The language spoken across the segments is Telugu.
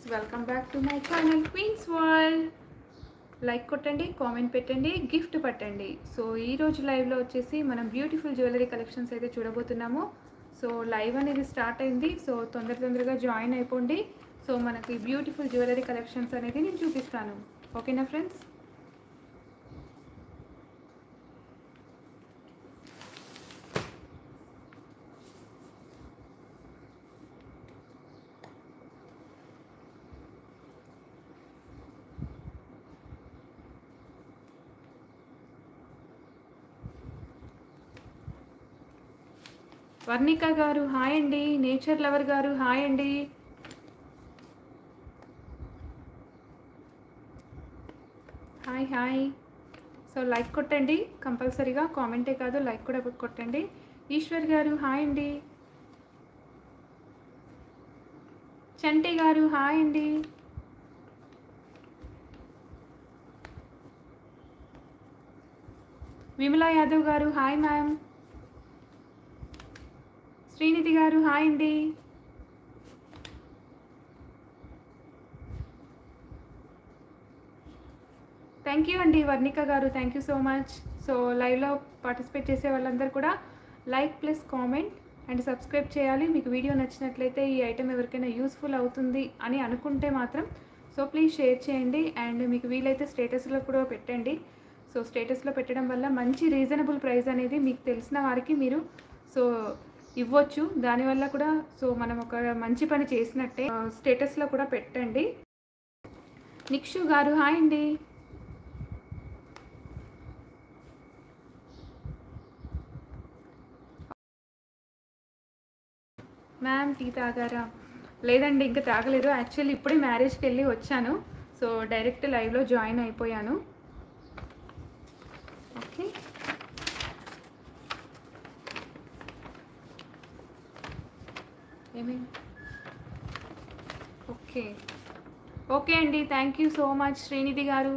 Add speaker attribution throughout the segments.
Speaker 1: Welcome back to my channel queens world like కొట్టండి కామెంట్ పెట్టండి గిఫ్ట్ పట్టండి సో ఈ రోజు లైవ్లో వచ్చేసి మనం బ్యూటిఫుల్ జ్యువెలరీ కలెక్షన్స్ అయితే చూడబోతున్నాము సో లైవ్ అనేది స్టార్ట్ అయింది సో తొందర తొందరగా జాయిన్ అయిపోండి సో మనకి బ్యూటిఫుల్ జ్యువెలరీ కలెక్షన్స్ అనేది నేను చూపిస్తాను ఓకేనా ఫ్రెండ్స్ వర్ణిక గారు హాయ్ అండి నేచర్ లవర్ గారు హాయ్ అండి హాయ్ హాయ్ సో లైక్ కొట్టండి కంపల్సరీగా కామెంటే కాదు లైక్ కూడా కొట్టండి ఈశ్వర్ గారు హాయ్ అండి చంటి గారు హాయ్ అండి విమలా యాదవ్ గారు హాయ్ మ్యామ్ శ్రీనిధి గారు హాయ్ అండి థ్యాంక్ యూ అండి వర్ణిక గారు thank you so much so లైవ్లో పార్టిసిపేట్ చేసే వాళ్ళందరూ కూడా like plus comment and subscribe చేయాలి మీకు వీడియో నచ్చినట్లయితే ఈ ఐటెం ఎవరికైనా యూస్ఫుల్ అవుతుంది అని అనుకుంటే మాత్రం సో ప్లీజ్ షేర్ చేయండి అండ్ మీకు వీలైతే స్టేటస్లో కూడా పెట్టండి సో స్టేటస్లో పెట్టడం వల్ల మంచి రీజనబుల్ ప్రైస్ అనేది మీకు తెలిసిన వారికి మీరు సో ఇవ్వచ్చు దానివల్ల కూడా సో మనం ఒక మంచి పని చేసినట్టే ఆ, స్టేటస్లో కూడా పెట్టండి నిక్షు గారు హాయ్ అండి మ్యామ్ టీ తాగారా లేదండి ఇంకా తాగలేదు యాక్చువల్లీ ఇప్పుడే మ్యారేజ్కి వెళ్ళి వచ్చాను సో డైరెక్ట్ లైవ్లో జాయిన్ అయిపోయాను ఓకే ఏమి ఓకే ఓకే అండి thank you so much Srinidhi గారు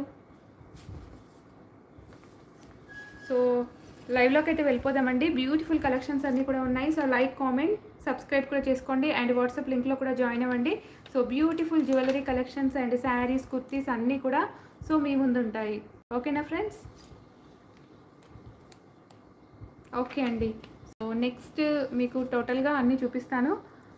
Speaker 1: సో లైవ్లోకి అయితే వెళ్ళిపోదామండి బ్యూటిఫుల్ కలెక్షన్స్ అన్నీ కూడా ఉన్నాయి సో లైక్ కామెంట్ సబ్స్క్రైబ్ కూడా చేసుకోండి అండ్ వాట్సాప్ లింక్లో కూడా జాయిన్ అవ్వండి so beautiful jewellery collections and saris kurtis అన్నీ కూడా సో మీ ముందు ఉంటాయి ఓకేనా ఫ్రెండ్స్ ఓకే అండి సో నెక్స్ట్ మీకు టోటల్గా అన్నీ చూపిస్తాను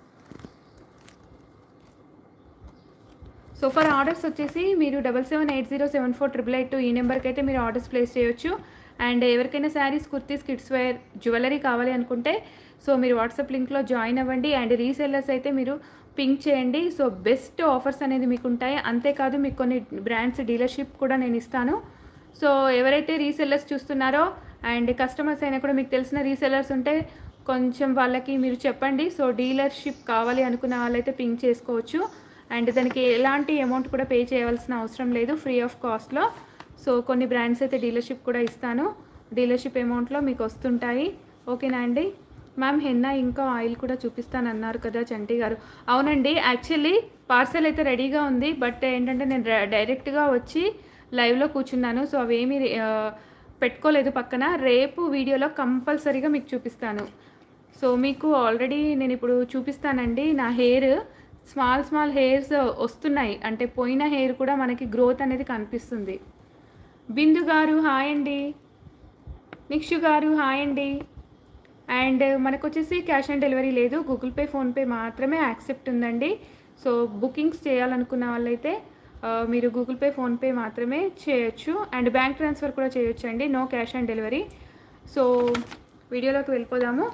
Speaker 1: సో ఫర్ ఆర్డర్స్ వచ్చేసి మీరు double seven eight zero seven four triple eight two ఈ నెంబర్కి అయితే మీరు ఆర్డర్స్ ప్లేస్ చేయొచ్చు అండ్ ఎవరికైనా saris kurtis kids wear jewellery కావాలి అనుకుంటే సో మీరు వాట్సాప్ లింక్లో జాయిన్ అవ్వండి అండ్ రీసెల్లర్స్ అయితే మీరు పింక్ చేయండి సో బెస్ట్ ఆఫర్స్ అనేది మీకు ఉంటాయి అంతేకాదు మీకు కొన్ని బ్రాండ్స్ డీలర్షిప్ కూడా నేను ఇస్తాను సో ఎవరైతే రీసెల్లర్స్ చూస్తున్నారో అండ్ కస్టమర్స్ అయినా కూడా మీకు తెలిసిన రీసెల్లర్స్ ఉంటే కొంచెం వాళ్ళకి మీరు చెప్పండి సో డీలర్షిప్ కావాలి అనుకున్న వాళ్ళైతే పింక్ చేసుకోవచ్చు అండ్ దానికి ఎలాంటి అమౌంట్ కూడా పే చేయవలసిన అవసరం లేదు ఫ్రీ ఆఫ్ కాస్ట్లో సో కొన్ని బ్రాండ్స్ అయితే డీలర్షిప్ కూడా ఇస్తాను డీలర్షిప్ అమౌంట్లో మీకు వస్తుంటాయి ఓకేనా అండి మ్యామ్ హెన్నా ఇంకా ఆయిల్ కూడా చూపిస్తాను అన్నారు కదా చంటి గారు అవునండి యాక్చువల్లీ పార్సల్ అయితే రెడీగా ఉంది బట్ ఏంటంటే నేను ర- డైరెక్ట్గా వచ్చి లైవ్లో కూర్చున్నాను సో అవేమీ ఆ, పెట్టుకోలేదు పక్కన రేపు వీడియోలో కంపల్సరీగా మీకు చూపిస్తాను సో మీకు ఆల్రెడీ నేను ఇప్పుడు చూపిస్తానండి నా హెయిర్ స్మాల్ స్మాల్ హెయిర్స్ వస్తున్నాయి అంటే పోయిన హెయిర్ కూడా మనకి గ్రోత్ అనేది కనిపిస్తుంది బిందు గారు హాయ్ అండి నిక్షు గారు హాయ్ అండి అండ్ మనకు వచ్చేసి క్యాష్ ఆన్ డెలివరీ లేదు గూగుల్ పే ఫోన్పే మాత్రమే యాక్సెప్ట్ ఉందండి సో బుకింగ్స్ చేయాలనుకున్న వాళ్ళైతే ఆ, మీరు గూగుల్ పే ఫోన్పే మాత్రమే చేయొచ్చు అండ్ బ్యాంక్ ట్రాన్స్ఫర్ కూడా చేయొచ్చు అండి no cash on delivery so వీడియోలోకి వెళ్ళిపోదాము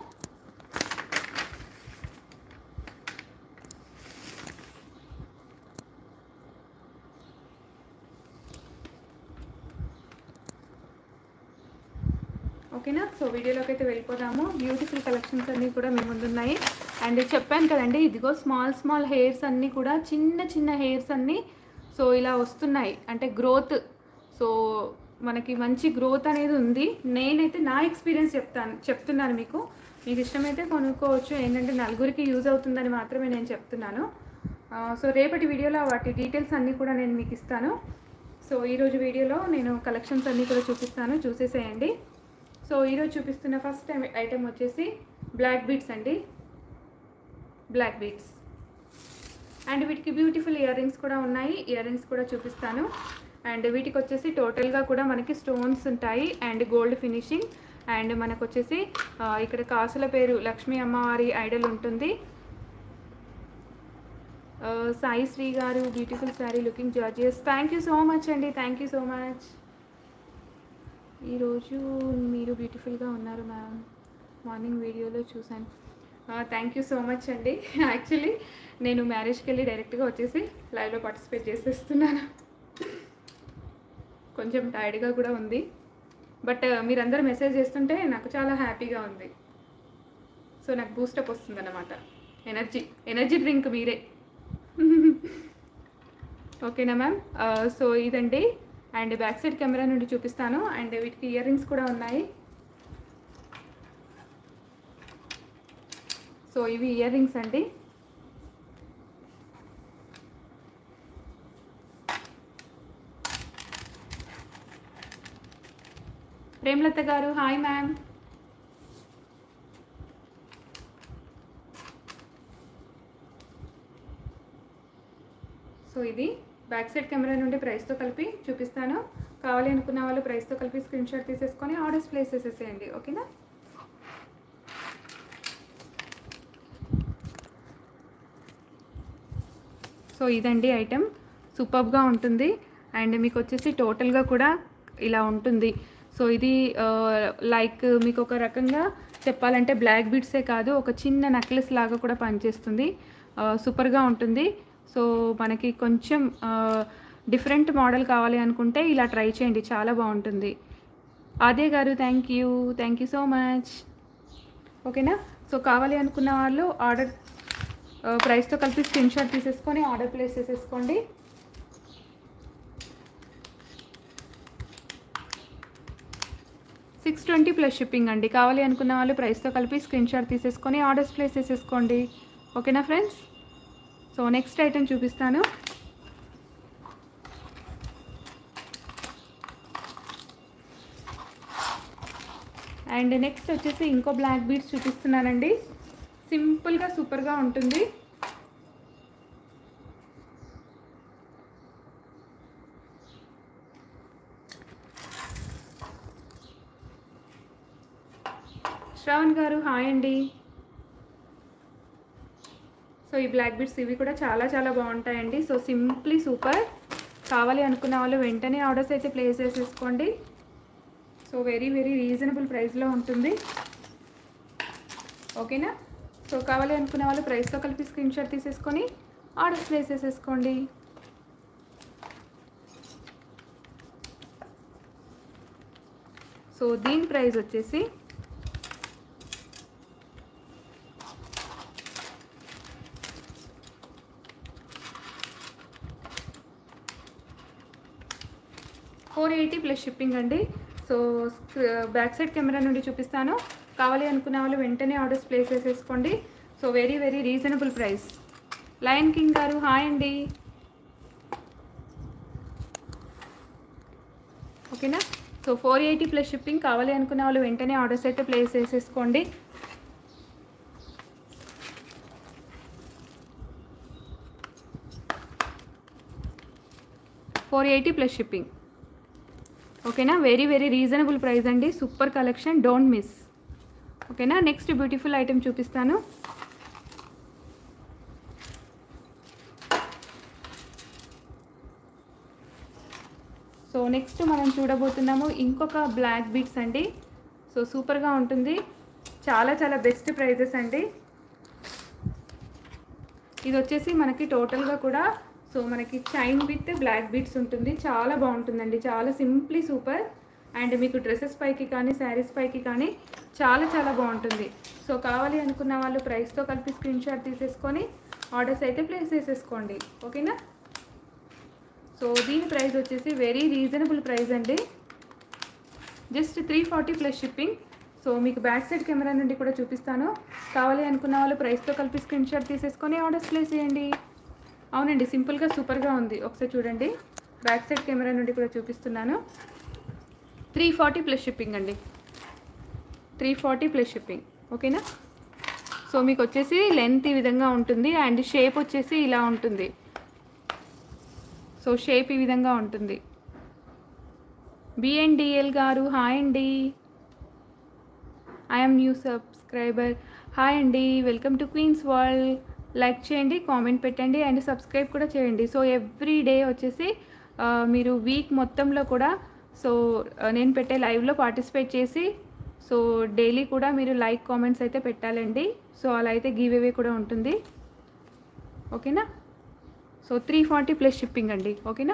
Speaker 1: ఓకేనా సో వీడియోలోకి అయితే వెళ్ళిపోదాము బ్యూటిఫుల్ కలెక్షన్స్ అన్నీ కూడా మీ ముందున్నాయి అండ్ చెప్పాను కదండి ఇదిగో స్మాల్ స్మాల్ హెయిర్స్ అన్నీ కూడా చిన్న చిన్న హెయిర్స్ అన్నీ సో ఇలా వస్తున్నాయి అంటే గ్రోత్ సో మనకి మంచి గ్రోత్ అనేది ఉంది నేనైతే నా ఎక్స్పీరియన్స్ చెప్తాను చెప్తున్నాను మీకు మీకు ఇష్టమైతే కొనుక్కోవచ్చు ఏంటంటే నలుగురికి యూజ్ అవుతుందని మాత్రమే నేను చెప్తున్నాను ఆ, సో రేపటి వీడియోలో వాటి డీటెయిల్స్ అన్నీ కూడా నేను మీకు ఇస్తాను సో ఈరోజు వీడియోలో నేను కలెక్షన్స్ అన్నీ కూడా చూపిస్తాను చూసేసేయండి సో ఈరోజు చూపిస్తున్న ఫస్ట్ ఐటెం వచ్చేసి బ్లాక్ బీట్స్ అండి బ్లాక్ బీట్స్ అండ్ వీటికి బ్యూటిఫుల్ ఇయర్ రింగ్స్ కూడా ఉన్నాయి ఇయర్ రింగ్స్ కూడా చూపిస్తాను అండ్ వీటికి వచ్చేసి టోటల్గా కూడా మనకి స్టోన్స్ ఉంటాయి అండ్ గోల్డ్ ఫినిషింగ్ అండ్ మనకు వచ్చేసి ఆ, ఇక్కడ కాసుల పేరు లక్ష్మీ అమ్మవారి ఐడల్ ఉంటుంది ఆ, సాయి శ్రీ గారు beautiful sari looking gorgeous thank you so much అండి థ్యాంక్ యూ సో మచ్ ఈరోజు మీరు బ్యూటిఫుల్గా ఉన్నారు మ్యామ్ మార్నింగ్ వీడియోలో చూశాను థ్యాంక్ యూ సో మచ్ అండి యాక్చువల్లీ నేను మ్యారేజ్కి వెళ్ళి డైరెక్ట్గా వచ్చేసి లైవ్లో పార్టిసిపేట్ చేసేస్తున్నాను కొంచెం టైర్డ్గా కూడా ఉంది బట్ మీరందరూ మెసేజ్ చేస్తుంటే నాకు చాలా హ్యాపీగా ఉంది సో నాకు బూస్టప్ వస్తుంది అన్నమాట ఎనర్జీ ఎనర్జీ డ్రింక్ మీరే ఓకేనా మ్యామ్ సో ఇదండి అండ్ బ్యాక్ సైడ్ కెమెరా నుండి చూపిస్తాను అండ్ వీటికి ఇయర్ రింగ్స్ కూడా ఉన్నాయి సో ఇవి ఇయర్ రింగ్స్ అండి ప్రేమలత గారు హాయ్ మ్యామ్ సో ఇది బ్యాక్ సైడ్ కెమెరా నుండి ప్రైస్తో కలిపి చూపిస్తాను కావాలి అనుకున్న వాళ్ళు ప్రైస్తో కలిపి స్క్రీన్ షాట్ తీసేసుకొని ఆర్డర్స్ ప్లేస్ చేసేసేయండి ఓకేనా సో ఇదండి ఐటెం సూపర్గా ఉంటుంది అండ్ మీకు వచ్చేసి టోటల్గా కూడా ఇలా ఉంటుంది సో ఇది లైక్ మీకు ఒక రకంగా చెప్పాలంటే బ్లాక్ బీడ్సే కాదు ఒక చిన్న నెక్లెస్ లాగా కూడా పనిచేస్తుంది సూపర్గా ఉంటుంది సో మనకి కొంచెం డిఫరెంట్ మోడల్ కావాలి అనుకుంటే ఇలా ట్రై చేయండి చాలా బాగుంటుంది అదే గారు thank you thank you so much ఓకేనా సో కావాలి అనుకున్న వాళ్ళు ఆర్డర్ ప్రైస్తో కలిపి స్క్రీన్ షాట్ తీసేసుకొని ఆర్డర్ ప్లేస్ చేసేసుకోండి సిక్స్ ట్వంటీ ప్లస్ షిప్పింగ్ అండి కావాలి అనుకున్న వాళ్ళు ప్రైస్తో కలిపి స్క్రీన్ షాట్ తీసేసుకొని ఆర్డర్స్ ప్లేస్ చేసేసుకోండి ఓకేనా ఫ్రెండ్స్ సో నెక్స్ట్ ఐటెం చూపిస్తాను అండ్ నెక్స్ట్ వచ్చేసి ఇంకో బ్లాక్ బీడ్స్ చూపిస్తున్నానండి సింపుల్గా సూపర్గా ఉంటుంది శ్రావణ్ గారు హాయ్ అండి సో ఈ బ్లాక్ బీడ్స్ ఇవి కూడా చాలా చాలా బాగుంటాయండి సో సింప్లీ సూపర్ కావాలి అనుకున్న వాళ్ళు వెంటనే ఆర్డర్స్ అయితే ప్లేస్ చేసేసుకోండి సో వెరీ వెరీ రీజనబుల్ ప్రైస్లో ఉంటుంది ఓకేనా సో కావాలి అనుకునే వాళ్ళు ప్రైస్తో కలిపి స్క్రీన్ షాట్ తీసేసుకొని ఆర్డర్స్ ప్లేస్ చేసేసుకోండి సో దీని ప్రైస్ వచ్చేసి ఫోర్ ఎయిటీ ప్లస్ షిప్పింగ్ అండి సో బ్యాక్ సైడ్ కెమెరా నుండి చూపిస్తాను కావాలి అనుకున్న వాళ్ళు వెంటనే ఆర్డర్స్ ప్లేస్ చేసేసుకోండి so very very reasonable price lion king గారు హాయ్ అండి ఓకేనా so four eighty plus shipping కావాలి అనుకున్న వాళ్ళు వెంటనే ఆర్డర్స్ అయితే ప్లేస్ చేసేసుకోండి ఫోర్ ఎయిటీ ప్లస్ షిప్పింగ్ ఓకేనా వెరీ వెరీ రీజనబుల్ ప్రైస్ అండి సూపర్ కలెక్షన్ డోంట్ మిస్ ఓకేనా నెక్స్ట్ బ్యూటిఫుల్ ఐటెం చూపిస్తాను సో నెక్స్ట్ మనం చూడబోతున్నాము ఇంకొక బ్లాక్ బీట్స్ అండి సో సూపర్గా ఉంటుంది చాలా చాలా బెస్ట్ ప్రైజెస్ అండి ఇది వచ్చేసి మనకి టోటల్గా కూడా సో మనకి చైన్ విత్ బ్లాక్ బీట్స్ ఉంటుంది చాలా బాగుంటుందండి చాలా సింప్లీ సూపర్ అండ్ మీకు డ్రెస్సెస్ పైకి కానీ శారీస్ పైకి కానీ చాలా చాలా బాగుంటుంది సో కావాలి అనుకున్న వాళ్ళు ప్రైస్తో కలిపి స్క్రీన్ షాట్ తీసేసుకొని ఆర్డర్స్ అయితే ప్లేస్ చేసేసుకోండి ఓకేనా సో దీని ప్రైస్ వచ్చేసి వెరీ రీజనబుల్ ప్రైస్ అండి just three forty plus shipping so మీకు బ్యాక్ సైడ్ కెమెరా నుండి కూడా చూపిస్తాను కావాలి అనుకున్న వాళ్ళు ప్రైస్తో కలిపి స్క్రీన్ షాట్ తీసేసుకొని ఆర్డర్స్ ప్లేస్ చేయండి అవునండి సింపుల్గా సూపర్గా ఉంది ఒకసారి చూడండి బ్యాక్ సైడ్ కెమెరా నుండి కూడా చూపిస్తున్నాను త్రీ ఫార్టీ ప్లస్ షిప్పింగ్ అండి త్రీ ఫార్టీ ప్లస్ షిప్పింగ్ ఓకేనా సో మీకు వచ్చేసి లెంత్ ఈ విధంగా ఉంటుంది అండ్ షేప్ వచ్చేసి ఇలా ఉంటుంది సో షేప్ ఈ విధంగా ఉంటుంది బిఎన్డిఎల్ గారు హాయ్ అండి ఐఎమ్ న్యూ సబ్స్క్రైబర్ హాయ్ అండి welcome to Queens world like చేయండి కామెంట్ పెట్టండి అండ్ సబ్స్క్రైబ్ కూడా చేయండి సో ఎవ్రీ డే వచ్చేసి ఆ, మీరు వీక్ మొత్తంలో కూడా సో ఆ, నేను పెట్టే లైవ్లో పార్టిసిపేట్ చేసి సో డైలీ కూడా మీరు లైక్ కామెంట్స్ అయితే పెట్టాలండి సో అలా అయితే గివ్ అవే కూడా ఉంటుంది ఓకేనా so three forty plus shipping అండి ఓకేనా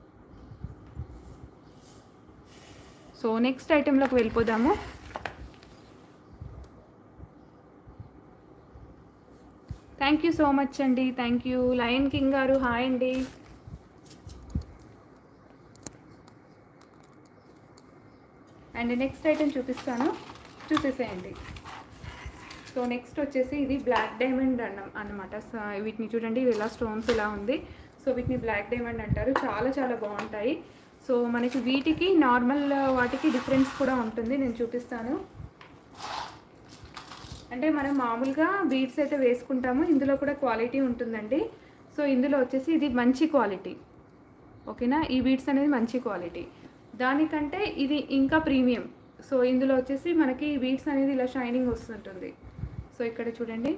Speaker 1: సో నెక్స్ట్ ఐటెంలోకి వెళ్ళిపోదాము థ్యాంక్ యూ సో మచ్ అండి థ్యాంక్ యూ లయన్ కింగ్ గారు హాయ్ అండి అండ్ నెక్స్ట్ ఐటెం చూపిస్తాను చూసేసేయండి సో నెక్స్ట్ వచ్చేసి ఇది బ్లాక్ డైమండ్ అన్న అనమాట సో వీటిని చూడండి ఇవి ఇలా స్టోన్స్ ఇలా ఉంది సో వీటిని బ్లాక్ డైమండ్ అంటారు చాలా చాలా బాగుంటాయి సో మనకి వీటికి నార్మల్ వాటికి డిఫరెన్స్ కూడా ఉంటుంది నేను చూపిస్తాను అంటే మనం మామూలుగా బీడ్స్ అయితే వేసుకుంటాము ఇందులో కూడా క్వాలిటీ ఉంటుందండి సో ఇందులో వచ్చేసి ఇది మంచి క్వాలిటీ ఓకేనా ఈ బీడ్స్ అనేది మంచి క్వాలిటీ దానికంటే ఇది ఇంకా ప్రీమియం సో ఇందులో వచ్చేసి మనకి బీడ్స్ అనేది ఇలా షైనింగ్ వస్తుంటుంది సో ఇక్కడ చూడండి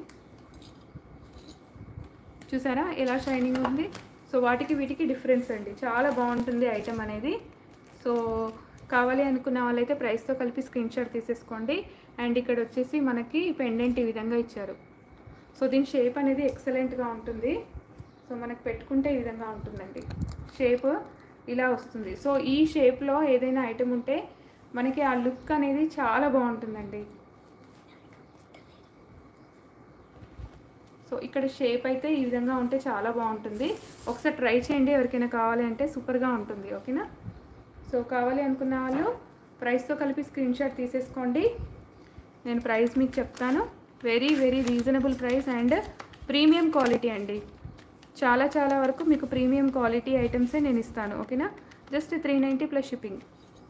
Speaker 1: చూసారా ఎలా షైనింగ్ ఉంది సో వాటికి వీటికి డిఫరెన్స్ అండి చాలా బాగుంటుంది ఐటెం అనేది సో కావాలి అనుకున్న వాళ్ళైతే ప్రైస్తో కలిపి స్క్రీన్ షాట్ తీసేసుకోండి అండ్ ఇక్కడ వచ్చేసి మనకి పెండెంట్ ఈ విధంగా ఇచ్చారు సో దీని షేప్ అనేది ఎక్సలెంట్గా ఉంటుంది సో మనకు పెట్టుకుంటే ఈ విధంగా ఉంటుందండి షేప్ ఇలా వస్తుంది సో ఈ షేప్లో ఏదైనా ఐటెం ఉంటే మనకి ఆ లుక్ అనేది చాలా బాగుంటుందండి సో ఇక్కడ షేప్ అయితే ఈ విధంగా ఉంటే చాలా బాగుంటుంది ఒకసారి ట్రై చేయండి ఎవరికైనా కావాలి అంటే సూపర్గా ఉంటుంది ఓకేనా సో కావాలి అనుకున్న వాళ్ళు ప్రైస్తో కలిపి స్క్రీన్ షాట్ తీసేసుకోండి నేను ప్రైస్ మీకు చెప్తాను very very reasonable price and premium quality అండి చాలా చాలా వరకు మీకు ప్రీమియం క్వాలిటీ ఐటమ్సే నేను ఇస్తాను ఓకేనా just three ninety plus shipping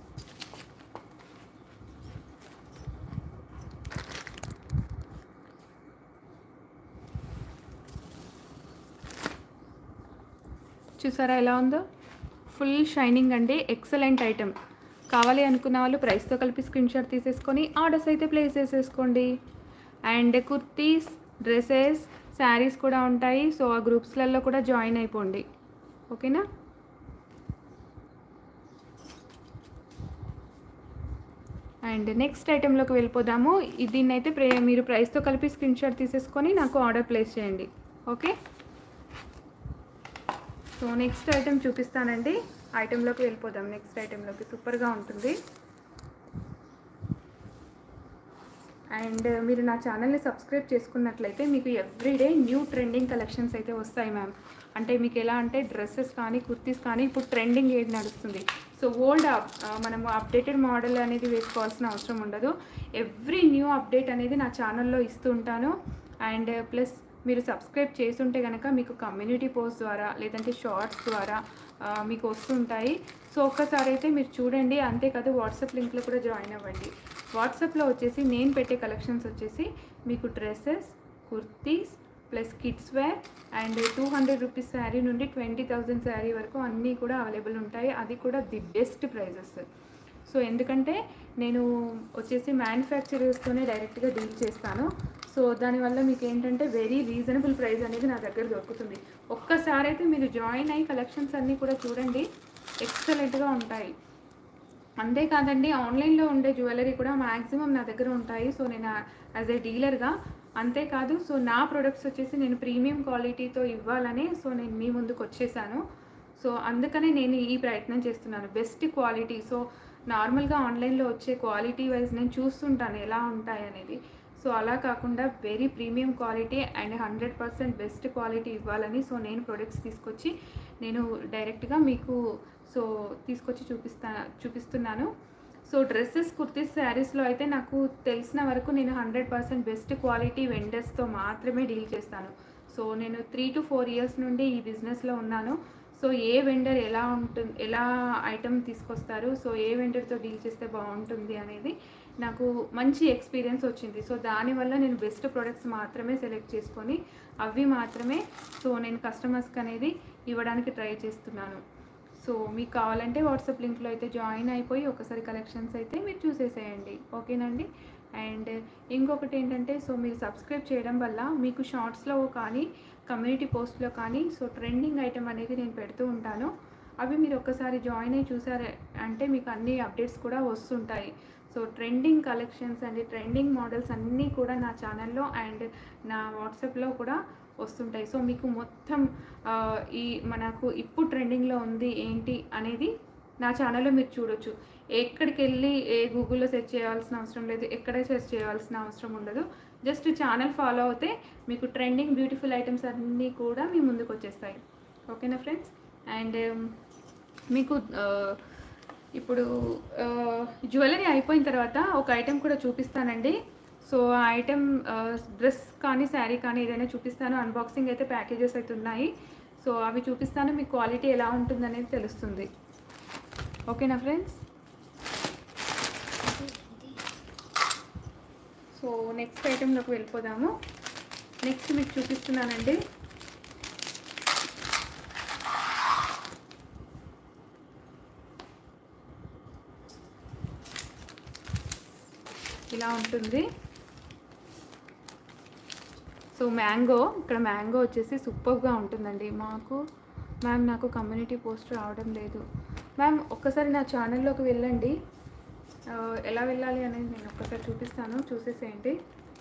Speaker 1: చూసారా ఎలా ఉందో ఫుల్ షైనింగ్ అండి ఎక్సలెంట్ ఐటమ్ కావాలి అనుకున్న వాళ్ళు ప్రైస్తో కలిపి స్క్రీన్ షాట్ తీసేసుకొని ఆర్డర్స్ అయితే ప్లేస్ చేసేసుకోండి అండ్ కుర్తీస్ డ్రెస్సెస్ శారీస్ కూడా ఉంటాయి సో ఆ గ్రూప్స్లలో కూడా జాయిన్ అయిపోండి ఓకేనా అండ్ నెక్స్ట్ ఐటెంలోకి వెళ్ళిపోదాము ఈ- దీన్ని అయితే ప్రే మీరు ప్రైస్తో కలిపి స్క్రీన్ షాట్ తీసేసుకొని నాకు ఆర్డర్ ప్లేస్ చేయండి ఓకే సో నెక్స్ట్ ఐటెం చూపిస్తానండి ఐటెంలోకి వెళ్ళిపోదాం నెక్స్ట్ ఐటెంలోకి సూపర్గా ఉంటుంది అండ్ మీరు నా ఛానల్ని సబ్స్క్రైబ్ చేసుకున్నట్లయితే మీకు ఎవ్రీడే న్యూ ట్రెండింగ్ కలెక్షన్స్ అయితే వస్తాయి మ్యామ్ అంటే మీకు ఎలా అంటే డ్రెస్సెస్ కానీ కుర్తీస్ కానీ ఇప్పుడు ట్రెండింగ్ ఏది నడుస్తుంది సో ఓల్డ్ మనము అప్డేటెడ్ మోడల్ అనేది వేసుకోవాల్సిన అవసరం ఉండదు ఎవ్రీ న్యూ అప్డేట్ అనేది నా ఛానల్లో ఇస్తూ ఉంటాను అండ్ ప్లస్ మీరు సబ్స్క్రైబ్ చేసుంటే కనుక మీకు కమ్యూనిటీ పోస్ట్ ద్వారా లేదంటే షార్ట్స్ ద్వారా ఆ, మీకు వస్తుంటాయి సో ఒక్కసారి అయితే మీరు చూడండి అంతేకాదు వాట్సాప్ లింక్లో కూడా జాయిన్ అవ్వండి వాట్సాప్లో వచ్చేసి నేను పెట్టే కలెక్షన్స్ వచ్చేసి మీకు dresses kurtis plus kids wear and two hundred rupees sari నుండి ట్వంటీ థౌజండ్ శారీ వరకు అన్నీ కూడా అవైలబుల్ ఉంటాయి అది కూడా ది బెస్ట్ ప్రైజెస్ సో ఎందుకంటే నేను వచ్చేసి మ్యానుఫ్యాక్చరర్స్తోనే డైరెక్ట్గా డీల్ చేస్తాను సో దానివల్ల మీకు ఏంటంటే వెరీ రీజనబుల్ ప్రైస్ అనేది నా దగ్గర దొరుకుతుంది ఒక్కసారి అయితే మీరు జాయిన్ అయ్యి కలెక్షన్స్ అన్నీ కూడా చూడండి ఎక్సలెంట్గా ఉంటాయి అంతేకాదండి ఆన్లైన్లో ఉండే జ్యువెలరీ కూడా మ్యాక్సిమం నా దగ్గర ఉంటాయి సో నేను యాజ్ ఏ డీలర్గా అంతేకాదు సో నా ప్రొడక్ట్స్ వచ్చేసి నేను ప్రీమియం క్వాలిటీతో ఇవ్వాలని సో నేను మీ ముందుకు వచ్చేసాను సో అందుకనే నేను ఈ ప్రయత్నం చేస్తున్నాను బెస్ట్ క్వాలిటీ సో నార్మల్గా ఆన్లైన్లో వచ్చే క్వాలిటీ వైజ్ నేను చూస్తుంటాను ఎలా ఉంటాయి అనేది సో అలా కాకుండా very premium quality and hundred percent best quality ఇవ్వాలని సో నేను ప్రొడక్ట్స్ తీసుకొచ్చి నేను డైరెక్ట్గా మీకు సో తీసుకొచ్చి చూపిస్తా చూపిస్తున్నాను సో డ్రెస్సెస్ కుర్తీస్ శారీస్లో అయితే నాకు తెలిసిన వరకు నేను హండ్రెడ్ పర్సెంట్ బెస్ట్ క్వాలిటీ వెండర్స్తో మాత్రమే డీల్ చేస్తాను సో నేను త్రీ టు ఫోర్ ఇయర్స్ నుండి ఈ బిజినెస్లో ఉన్నాను సో ఏ వెండర్ ఎలా ఉంటుంది ఎలా ఐటమ్ తీసుకొస్తారు సో ఏ వెండర్తో డీల్ చేస్తే బాగుంటుంది అనేది నాకు మంచి ఎక్స్పీరియన్స్ వచ్చింది సో దానివల్ల నేను బెస్ట్ ప్రొడక్ట్స్ మాత్రమే సెలెక్ట్ చేసుకొని అవి మాత్రమే సో నేను కస్టమర్స్కి అనేది ఇవ్వడానికి ట్రై చేస్తున్నాను సో మీకు కావాలంటే వాట్సాప్ లింక్లో అయితే జాయిన్ అయిపోయి ఒకసారి కలెక్షన్స్ అయితే మీరు చూసేసేయండి ఓకేనండి అండ్ ఇంకొకటి ఏంటంటే సో మీరు సబ్స్క్రైబ్ చేయడం వల్ల మీకు షార్ట్స్లో కానీ కమ్యూనిటీ పోస్ట్లో కానీ సో ట్రెండింగ్ ఐటమ్ అనేది నేను పెడుతూ ఉంటాను అవి మీరు ఒక్కసారి జాయిన్ అయ్యి చూసారు అంటే మీకు అన్ని అప్డేట్స్ కూడా వస్తుంటాయి so trending collections and trending models అన్నీ కూడా నా ఛానల్లో అండ్ నా వాట్సాప్లో కూడా వస్తుంటాయి సో మీకు మొత్తం ఆ, ఈ మనకు ఇప్పుడు ట్రెండింగ్లో ఉంది ఏంటి అనేది నా ఛానల్లో మీరు చూడొచ్చు ఎక్కడికి వెళ్ళి ఏ గూగుల్లో సెర్చ్ చేయాల్సిన అవసరం లేదు ఎక్కడ సెర్చ్ చేయాల్సిన అవసరం ఉండదు జస్ట్ ఛానల్ ఫాలో అవుతే మీకు ట్రెండింగ్ బ్యూటిఫుల్ ఐటమ్స్ అన్నీ కూడా మీ ముందుకు వచ్చేస్తాయి ఓకేనా ఫ్రెండ్స్ అండ్ మీకు ఆ, ఇప్పుడు జ్యువెలరీ అయిపోయిన తర్వాత ఒక ఐటెం కూడా చూపిస్తానండి సో ఆ ఐటెం డ్రెస్ కానీ శారీ కానీ ఏదైనా చూపిస్తాను అన్బాక్సింగ్ అయితే ప్యాకేజెస్ అయితే ఉన్నాయి సో అవి చూపిస్తాను మీ క్వాలిటీ ఎలా ఉంటుందనేది తెలుస్తుంది ఓకేనా ఫ్రెండ్స్ సో నెక్స్ట్ ఐటెంలోకి వెళ్ళిపోదాము నెక్స్ట్ మీకు చూపిస్తున్నానండి ఇలా ఉంటుంది సో మ్యాంగో ఇక్కడ మ్యాంగో వచ్చేసి సూపర్గా ఉంటుందండి మాకు మ్యామ్ నాకు కమ్యూనిటీ పోస్ట్ రావడం లేదు మ్యామ్ ఒక్కసారి నా ఛానల్లోకి వెళ్ళండి ఆ, ఎలా వెళ్ళాలి అనేది నేను ఒక్కసారి చూపిస్తాను చూసేసేయండి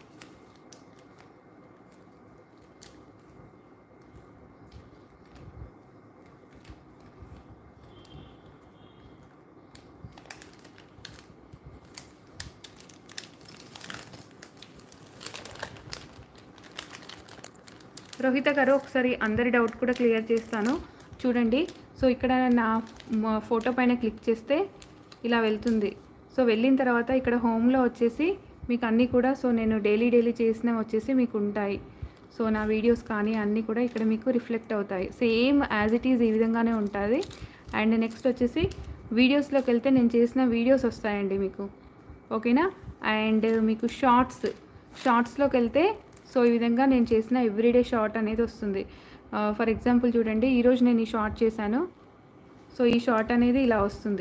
Speaker 1: రోహిత గారు ఒకసారి అందరి డౌట్ కూడా క్లియర్ చేస్తాను చూడండి సో ఇక్కడ నా మ- ఫోటో పైన క్లిక్ చేస్తే ఇలా వెళ్తుంది సో వెళ్ళిన తర్వాత ఇక్కడ హోమ్లో వచ్చేసి మీకు అన్నీ కూడా సో నేను డైలీ డైలీ చేసినవి వచ్చేసి మీకు ఉంటాయి సో నా వీడియోస్ కానీ అన్నీ కూడా ఇక్కడ మీకు రిఫ్లెక్ట్ అవుతాయి సేమ్ యాజ్ ఇట్ ఈజ్ ఈ విధంగానే ఉంటుంది అండ్ నెక్స్ట్ వచ్చేసి వీడియోస్లోకి వెళ్తే నేను చేసిన వీడియోస్ వస్తాయండి మీకు ఓకేనా అండ్ మీకు షార్ట్స్ షార్ట్స్లోకి వెళ్తే సో ఈ విధంగా నేను చేసిన ఎవ్రీడే షార్ట్ అనేది వస్తుంది ఫర్ ఎగ్జాంపుల్ చూడండి ఈరోజు నేను ఈ షార్ట్ చేశాను సో ఈ షార్ట్ అనేది ఇలా వస్తుంది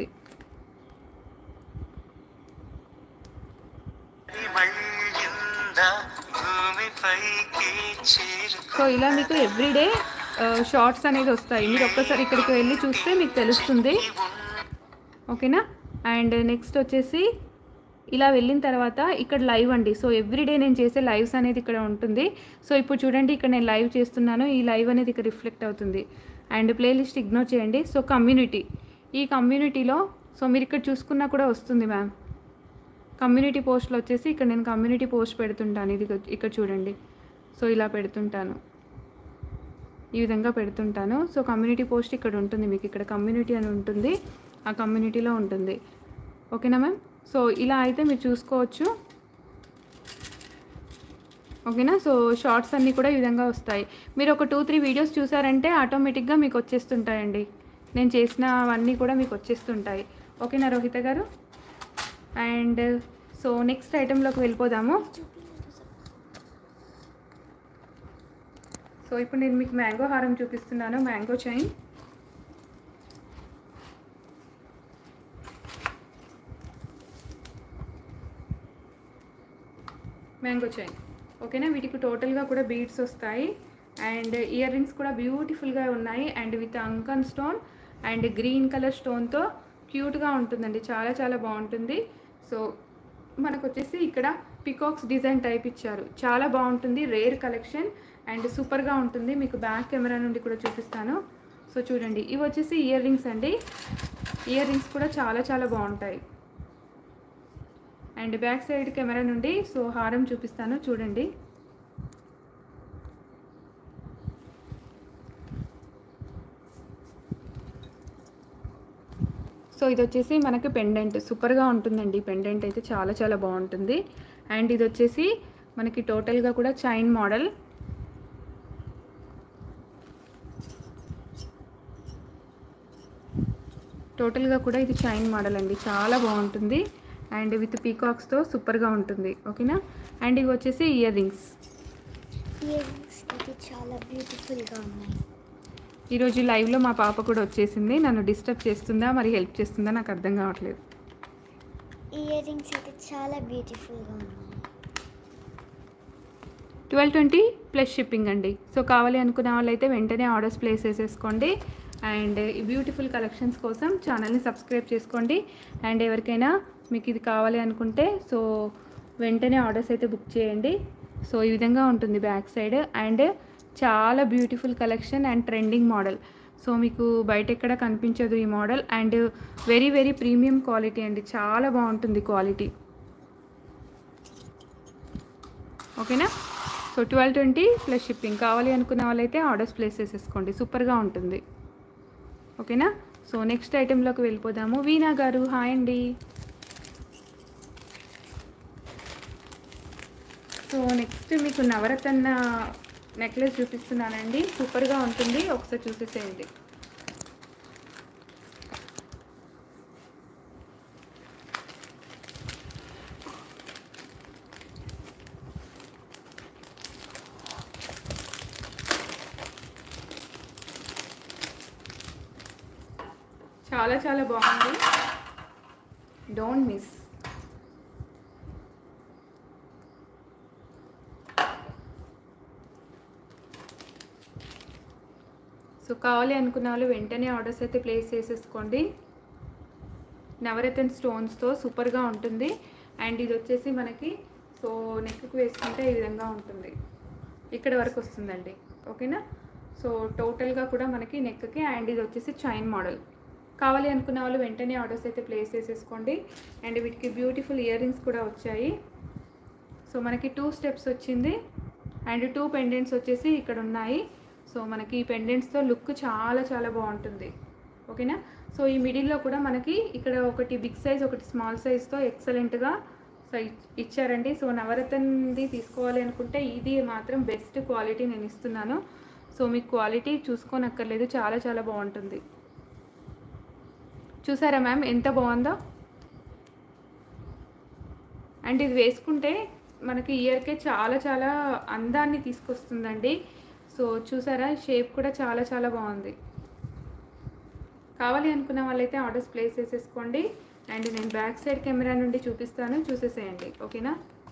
Speaker 2: మళ్ళింద భూమిపైకి చేరుకు
Speaker 1: సో ఇలా మీకు ఎవ్రీడే షార్ట్స్ అనేది వస్తాయి మీరు ఒక్కసారి ఇక్కడికి వెళ్ళి చూస్తే మీకు తెలుస్తుంది ఓకేనా అండ్ నెక్స్ట్ వచ్చేసి ఇలా వెళ్ళిన తర్వాత ఇక్కడ లైవ్ అండి సో ఎవ్రీడే నేను చేసే లైవ్స్ అనేది ఇక్కడ ఉంటుంది సో ఇప్పుడు చూడండి ఇక్కడ నేను లైవ్ చేస్తున్నాను ఈ లైవ్ అనేది ఇక్కడ రిఫ్లెక్ట్ అవుతుంది అండ్ ప్లేలిస్ట్ ఇగ్నోర్ చేయండి సో కమ్యూనిటీ ఈ కమ్యూనిటీలో సో మీరు ఇక్కడ చూసుకున్నా కూడా వస్తుంది మ్యామ్ కమ్యూనిటీ పోస్ట్లో వచ్చేసి ఇక్కడ నేను కమ్యూనిటీ పోస్ట్ పెడుతుంటాను ఇది ఇక్కడ చూడండి సో ఇలా పెడుతుంటాను ఈ విధంగా పెడుతుంటాను సో కమ్యూనిటీ పోస్ట్ ఇక్కడ ఉంటుంది మీకు ఇక్కడ కమ్యూనిటీ అని ఉంటుంది ఆ కమ్యూనిటీలో ఉంటుంది ఓకేనా మ్యామ్ సో ఇలా అయితే మీరు చూసుకోవచ్చు ఓకేనా సో షార్ట్స్ అన్నీ కూడా ఈ విధంగా వస్తాయి మీరు ఒక టూ త్రీ వీడియోస్ చూసారంటే ఆటోమేటిక్గా మీకు వచ్చేస్తుంటాయండి నేను చేసినవన్నీ కూడా మీకు వచ్చేస్తుంటాయి ఓకేనా రోహిత గారు అండ్ సో నెక్స్ట్ ఐటెంలోకి వెళ్ళిపోదాము సో ఇప్పుడు నేను మీకు మ్యాంగో హారం చూపిస్తున్నాను మ్యాంగో చైన్ మ్యాంగో చైన్ ఓకేనా వీటికి టోటల్గా కూడా బీడ్స్ వస్తాయి అండ్ ఇయర్ రింగ్స్ కూడా బ్యూటిఫుల్గా ఉన్నాయి and with uncut stone and green colour స్టోన్తో క్యూట్గా ఉంటుందండి చాలా చాలా బాగుంటుంది సో మనకు వచ్చేసి ఇక్కడ పికాక్స్ డిజైన్ టైప్ ఇచ్చారు చాలా బాగుంటుంది రేర్ కలెక్షన్ అండ్ సూపర్గా ఉంటుంది మీకు బ్యాక్ కెమెరా నుండి కూడా చూపిస్తాను సో చూడండి ఇవి వచ్చేసి ఇయర్ రింగ్స్ అండి ఇయర్ రింగ్స్ కూడా చాలా చాలా బాగుంటాయి అండ్ బ్యాక్ సైడ్ కెమెరా నుండి సో హారం చూపిస్తాను చూడండి సో ఇది వచ్చేసి మనకి పెండెంట్ సూపర్గా ఉంటుందండి పెండెంట్ అయితే చాలా చాలా బాగుంటుంది అండ్ ఇది వచ్చేసి మనకి టోటల్గా కూడా చైన్ మోడల్ టోటల్గా కూడా ఇది చైన్ మోడల్ అండి చాలా బాగుంటుంది అండ్ విత్ పీకాక్స్తో సూపర్గా ఉంటుంది ఓకేనా అండ్ ఇవి వచ్చేసి ఇయర్ రింగ్స్
Speaker 3: ఇయర్ రింగ్స్ అయితే చాలా బ్యూటిఫుల్గా ఉన్నాయి
Speaker 1: ఈరోజు లైవ్లో మా పాప కూడా వచ్చేసింది నన్ను డిస్టర్బ్ చేస్తుందా మరి హెల్ప్ చేస్తుందా నాకు అర్థం కావట్లేదు
Speaker 3: ఇయర్ రింగ్స్ అయితే చాలా బ్యూటిఫుల్గా ఉన్నాయి
Speaker 1: ట్వెల్వ్ ట్వంటీ ప్లస్ షిప్పింగ్ అండి సో కావాలి అనుకున్న వాళ్ళైతే వెంటనే ఆర్డర్స్ ప్లేస్ చేసేసుకోండి అండ్ ఈ బ్యూటిఫుల్ కలెక్షన్స్ కోసం ఛానల్ని సబ్స్క్రైబ్ చేసుకోండి అండ్ ఎవరికైనా మీకు ఇది కావాలి అనుకుంటే సో వెంటనే ఆర్డర్స్ అయితే బుక్ చేయండి సో ఈ విధంగా ఉంటుంది బ్యాక్ సైడ్ అండ్ చాలా beautiful collection and trending model so మీకు బయట ఎక్కడ కనిపించదు ఈ model and very very premium quality అండి చాలా బాగుంటుంది క్వాలిటీ ఓకేనా so twelve twenty plus shipping కావాలి అనుకున్న వాళ్ళైతే ఆర్డర్స్ ప్లేస్ చేసేసుకోండి సూపర్గా ఉంటుంది ఓకేనా సో నెక్స్ట్ ఐటెంలోకి వెళ్ళిపోదాము వీణా గారు హాయ్ అండి సో నెక్స్ట్ మీకు నవరత్న నెక్లెస్ చూపిస్తున్నానండి సూపర్గా ఉంటుంది ఒకసారి చూసేసేయండి చాలా చాలా బాగుంది డోంట్ మిస్ సో కావాలి అనుకున్న వాళ్ళు వెంటనే ఆర్డర్స్ అయితే ప్లేస్ చేసేసుకోండి నవరత్న స్టోన్స్తో సూపర్గా ఉంటుంది అండ్ ఇది వచ్చేసి మనకి సో నెక్కు వేసుకుంటే ఈ విధంగా ఉంటుంది ఇక్కడ వరకు వస్తుందండి ఓకేనా సో టోటల్గా కూడా మనకి నెక్కి అండ్ ఇది వచ్చేసి చైన్ మోడల్ కావాలి అనుకున్న వాళ్ళు వెంటనే ఆర్డర్స్ అయితే ప్లేస్ చేసేసుకోండి అండ్ వీటికి బ్యూటిఫుల్ ఇయర్ రింగ్స్ కూడా వచ్చాయి సో మనకి టూ స్టెప్స్ వచ్చింది అండ్ టూ పెండెంట్స్ వచ్చేసి ఇక్కడ ఉన్నాయి సో మనకి ఈ పెండెంట్స్తో లుక్ చాలా చాలా బాగుంటుంది ఓకేనా సో ఈ మిడిల్లో కూడా మనకి ఇక్కడ ఒకటి బిగ్ సైజ్ ఒకటి స్మాల్ సైజ్తో ఎక్సలెంట్గా సో ఇచ్- ఇచ్చారండి సో నవరత్నది తీసుకోవాలి అనుకుంటే ఇది మాత్రం బెస్ట్ క్వాలిటీ నేను ఇస్తున్నాను సో మీకు క్వాలిటీ చూసుకోనక్కర్లేదు చాలా చాలా బాగుంటుంది చూసారా మ్యామ్ ఎంత బాగుందో అండ్ ఇది వేసుకుంటే మనకి ఇయర్కే చాలా చాలా అందాన్ని తీసుకొస్తుందండి సో చూసారా షేప్ కూడా చాలా చాలా బాగుంది కావాలి అనుకున్న వాళ్ళైతే ఆర్డర్స్ ప్లేస్ చేసేసుకోండి అండ్ నేను బ్యాక్ సైడ్ కెమెరా నుండి చూపిస్తాను చూసేసేయండి ఓకేనా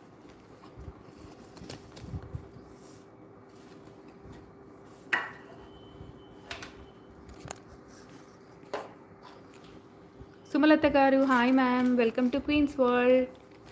Speaker 1: సుమలత గారు hi ma'am welcome to Queens World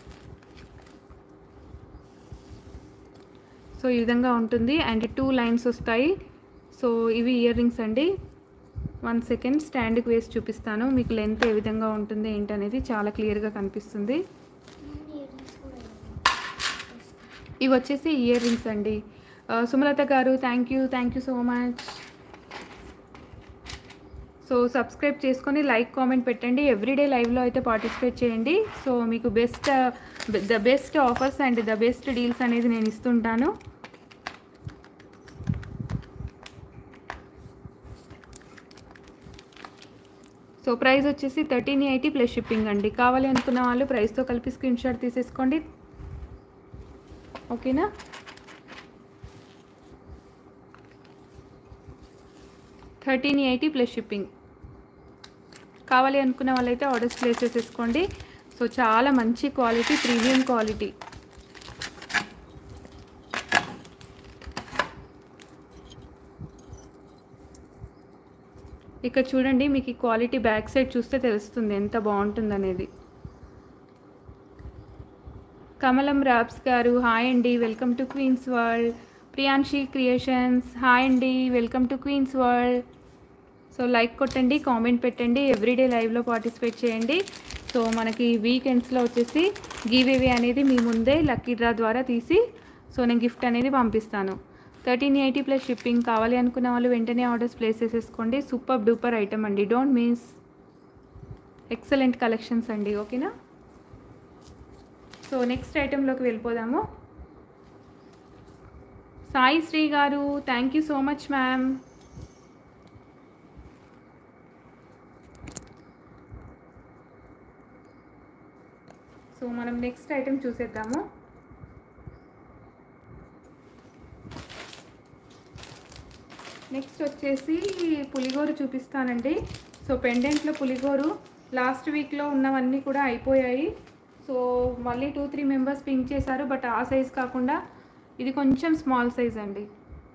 Speaker 1: so ఈ విధంగా ఉంటుంది అండ్ టూ లైన్స్ వస్తాయి సో ఇవి ఇయర్ రింగ్స్ అండి వన్ సెకండ్ స్టాండ్కి వేసి చూపిస్తాను మీకు లెంత్ ఏ విధంగా ఉంటుంది ఏంటనేది చాలా క్లియర్గా కనిపిస్తుంది
Speaker 3: ఇయర్ రింగ్స్ కూడా
Speaker 1: ఇవి వచ్చేసి ఇయర్ రింగ్స్ అండి ఆ, సుమలత గారు thank you thank you so much so subscribe చేసుకొని లైక్ కామెంట్ పెట్టండి ఎవ్రీడే లైవ్లో అయితే పార్టిసిపేట్ చేయండి సో మీకు best the best offers and the best deals అనేది నేను ఇస్తుంటాను సో ప్రైస్ వచ్చేసి థర్టీన్ ఎయిటీ ప్లస్ షిప్పింగ్ అండి కావాలి అనుకున్న వాళ్ళు ప్రైస్తో కలిపి స్క్రీన్ షాట్ తీసేసుకోండి ఓకేనా థర్టీన్ ఎయిటీ ప్లస్ షిప్పింగ్ కావాలి అనుకున్న వాళ్ళైతే ఆర్డర్స్ ప్లేస్ చేసేసుకోండి సో చాలా మంచి క్వాలిటీ ప్రీమియం క్వాలిటీ ఇక్కడ చూడండి మీకు ఈ క్వాలిటీ బ్యాక్ సైడ్ చూస్తే తెలుస్తుంది ఎంత బాగుంటుంది అనేది కమలం రాబ్స్ గారు హాయ్ అండి welcome to Queens World Priyanshi Creations hi అండి welcome to Queens World so like కొట్టండి కామెంట్ పెట్టండి ఎవ్రీడే లైవ్లో పార్టిసిపేట్ చేయండి సో మనకి వీకెండ్స్లో వచ్చేసి గివేవే అనేది మీ ముందే లక్కీ డ్రా ద్వారా తీసి సో నేను గిఫ్ట్ అనేది పంపిస్తాను థర్టీన్ ఎయిటీ ప్లస్ షిప్పింగ్ కావాలి అనుకున్న వాళ్ళు వెంటనే ఆర్డర్స్ ప్లేస్ చేసేసుకోండి సూపర్ డూపర్ ఐటమ్ అండి డోంట్ మిస్ ఎక్సలెంట్ కలెక్షన్స్ అండి ఓకేనా సో నెక్స్ట్ ఐటెంలోకి వెళ్ళిపోదాము సాయి శ్రీ గారు thank you so much ma'am so మనం నెక్స్ట్ ఐటెం చూసేద్దాము నెక్స్ట్ వచ్చేసి పులిగోరు చూపిస్తానండి సో పెండెంట్లో పులిగోరు లాస్ట్ వీక్లో ఉన్నవన్నీ కూడా అయిపోయాయి సో మళ్ళీ టూ త్రీ మెంబర్స్ పింక్ చేశారు బట్ ఆ సైజ్ కాకుండా ఇది కొంచెం స్మాల్ సైజ్ అండి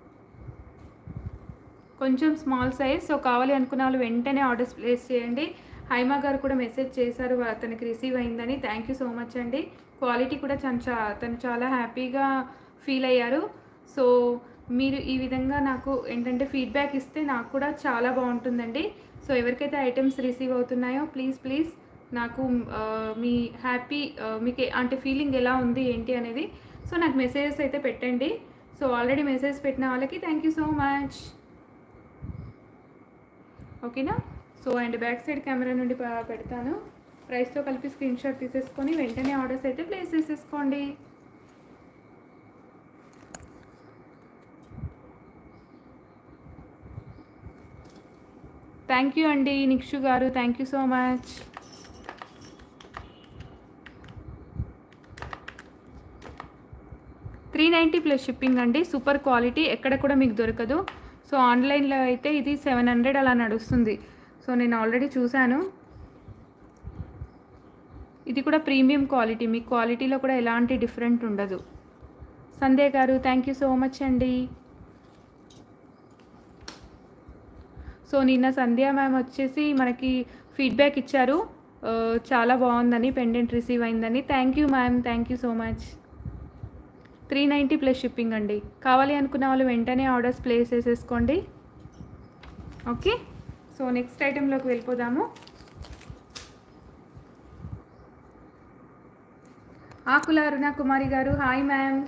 Speaker 1: కొంచెం స్మాల్ సైజ్ సో కావాలి అనుకున్న వాళ్ళు వెంటనే ఆర్డర్స్ ప్లేస్ చేయండి హైమా గారు కూడా మెసేజ్ చేశారు వా- తనకి రిసీవ్ అయిందని థ్యాంక్ యూ సో మచ్ అండి క్వాలిటీ కూడా తను చా తను చాలా హ్యాపీగా ఫీల్ అయ్యారు సో మీరు ఈ విధంగా నాకు ఏంటంటే ఫీడ్బ్యాక్ ఇస్తే నాకు కూడా చాలా బాగుంటుందండి సో ఎవరికైతే ఐటమ్స్ రిసీవ్ అవుతున్నాయో ప్లీజ్ ప్లీజ్ నాకు ఆ, మీ హ్యాపీ ఆ, మీకు ఏ- అంటే ఫీలింగ్ ఎలా ఉంది ఏంటి అనేది సో నాకు మెసేజెస్ అయితే పెట్టండి సో ఆల్రెడీ మెసేజ్ పెట్టిన వాళ్ళకి థ్యాంక్ యూ సో మచ్ ఓకేనా so and back side camera నుండి ప- పెడతాను ప్రైస్తో కలిపి స్క్రీన్ షాట్ తీసేసుకొని వెంటనే ఆర్డర్స్ అయితే ప్లేస్ చేసేసుకోండి థ్యాంక్ యూ అండి నిక్షు గారు thank you so much three ninety plus shipping అండి సూపర్ క్వాలిటీ ఎక్కడ కూడా మీకు దొరకదు సో ఆన్లైన్లో అయితే ఇది సెవెన్ హండ్రెడ్ అలా నడుస్తుంది సో నేను ఆల్రెడీ చూశాను ఇది కూడా ప్రీమియం క్వాలిటీ మీ క్వాలిటీలో కూడా ఎలాంటి డిఫరెంట్ ఉండదు సంధ్య గారు థ్యాంక్ యూ సో మచ్ అండి సో నిన్న సంధ్య మ్యామ్ వచ్చేసి మనకి ఫీడ్బ్యాక్ ఇచ్చారు ఆ, చాలా బాగుందని పెండెంట్ రిసీవ్ అయిందని thank you ma'am thank you so much three ninety plus shipping అండి కావాలి అనుకున్న వాళ్ళు వెంటనే ఆర్డర్స్ ప్లేస్ చేసేసుకోండి ఓకే సో నెక్స్ట్ ఐటెంలోకి వెళ్ళిపోదాము ఆకుల అరుణ కుమారి గారు హాయ్ మ్యామ్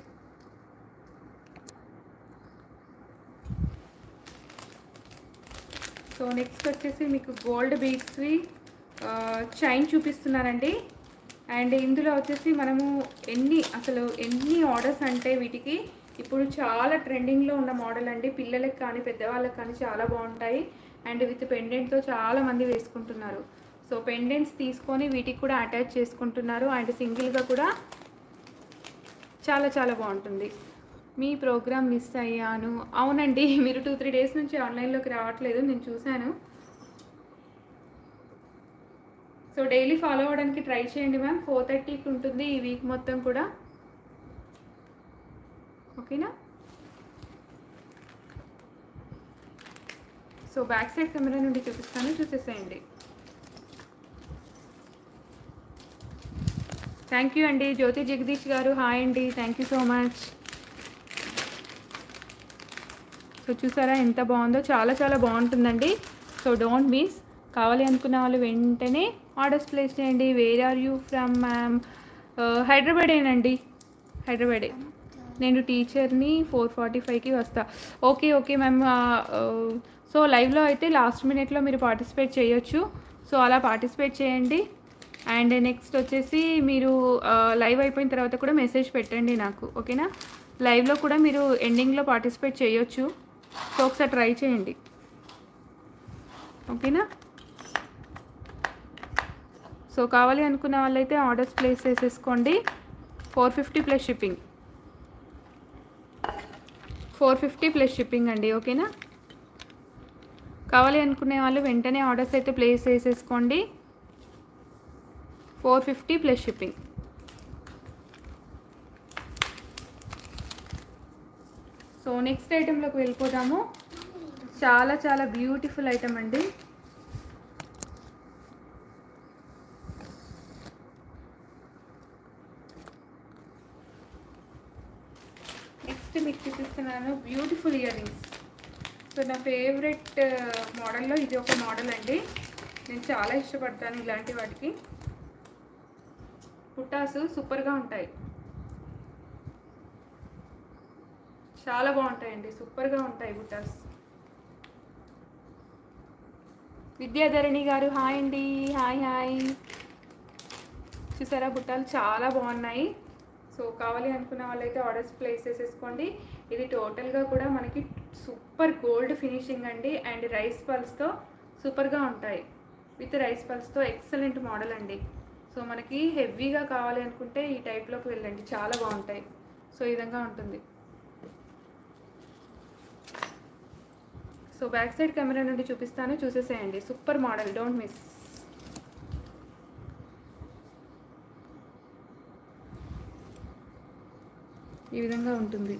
Speaker 1: సో నెక్స్ట్ వచ్చేసి మీకు గోల్డ్ బీడ్స్వి చైన్ చూపిస్తున్నారండి అండ్ ఇందులో వచ్చేసి మనము ఎన్ని అసలు ఎన్ని ఆర్డర్స్ అంటే వీటికి ఇప్పుడు చాలా ట్రెండింగ్లో ఉన్న మోడల్ అండి పిల్లలకి కానీ పెద్దవాళ్ళకి కానీ చాలా బాగుంటాయి అండ్ విత్ పెండెంట్తో చాలా మంది వేసుకుంటున్నారు సో పెండెంట్స్ తీసుకొని వీటికి కూడా అటాచ్ చేసుకుంటున్నారు అండ్ సింగిల్గా కూడా చాలా చాలా బాగుంటుంది మీ ప్రోగ్రామ్ మిస్ అయ్యాను అవునండి మీరు టూ త్రీ డేస్ నుంచి ఆన్లైన్లోకి రావట్లేదు నేను చూశాను సో డైలీ ఫాలో అవ్వడానికి ట్రై చేయండి మ్యామ్ ఫోర్ థర్టీకి ఉంటుంది ఈ వీక్ మొత్తం కూడా ఓకేనా సో బ్యాక్ సైడ్ కెమెరా నుండి చూపిస్తాను చూసేసేయండి థ్యాంక్ యూ అండి జ్యోతి జగదీష్ గారు హాయ్ అండి thank you so much so చూసారా ఎంత బాగుందో చాలా చాలా బాగుంటుందండి సో డోంట్ మిస్ కావాలి అనుకున్న వాళ్ళు వెంటనే ఆర్డర్స్ ప్లేస్ చేయండి where are you from ma'am హైదరాబాదేనండి హైదరాబాదే నేను టీచర్ని ఫోర్ ఫార్టీ ఫైవ్కి వస్తా ఓకే ఓకే మ్యామ్ సో లైవ్లో అయితే లాస్ట్ మినిట్లో మీరు పార్టిసిపేట్ చేయొచ్చు సో అలా పార్టిసిపేట్ చేయండి అండ్ నెక్స్ట్ వచ్చేసి మీరు లైవ్ అయిపోయిన తర్వాత కూడా మెసేజ్ పెట్టండి నాకు ఓకేనా లైవ్లో కూడా మీరు ఎండింగ్లో పార్టిసిపేట్ చేయొచ్చు సో ఒకసారి ట్రై చేయండి ఓకేనా సో కావాలి అనుకున్న వాళ్ళైతే ఆర్డర్స్ ప్లేస్ చేసేసుకోండి four fifty plus shipping four fifty plus shipping అండి ఓకేనా కావాలి అనుకునే వాళ్ళు వెంటనే ఆర్డర్స్ అయితే ప్లేస్ చేసేసుకోండి four fifty plus shipping so next ఐటెంలోకి వెళ్ళిపోదాము చాలా చాలా బ్యూటిఫుల్ ఐటమ్ అండి నెక్స్ట్ మీకు చూపిస్తున్నాను బ్యూటిఫుల్ ఇయర్ రింగ్స్ సో నా ఫేవరెట్ మోడల్లో ఇది ఒక మోడల్ అండి నేను చాలా ఇష్టపడతాను ఇలాంటి వాటికి పుట్టాసు సూపర్గా ఉంటాయి చాలా బాగుంటాయండి సూపర్గా ఉంటాయి బుట్టాస్ విద్యాధరణి గారు హాయ్ అండి హాయ్ హాయ్ చూసారా బుట్టాలు చాలా బాగున్నాయి సో కావాలి అనుకున్న వాళ్ళైతే ఆర్డర్స్ ప్లేస్ చేసేసుకోండి ఇది టోటల్గా కూడా మనకి సూపర్ గోల్డ్ ఫినిషింగ్ అండి అండ్ రైస్ పల్స్తో సూపర్గా ఉంటాయి విత్ రైస్ పల్స్తో ఎక్సలెంట్ మోడల్ అండి సో మనకి హెవీగా కావాలి అనుకుంటే ఈ టైప్లోకి వెళ్ళండి చాలా బాగుంటాయి సో ఈ విధంగా ఉంటుంది సో బ్యాక్ సైడ్ కెమెరా నుండి చూపిస్తాను చూసేసేయండి సూపర్ మోడల్ డోంట్ మిస్ ఈ విధంగా ఉంటుంది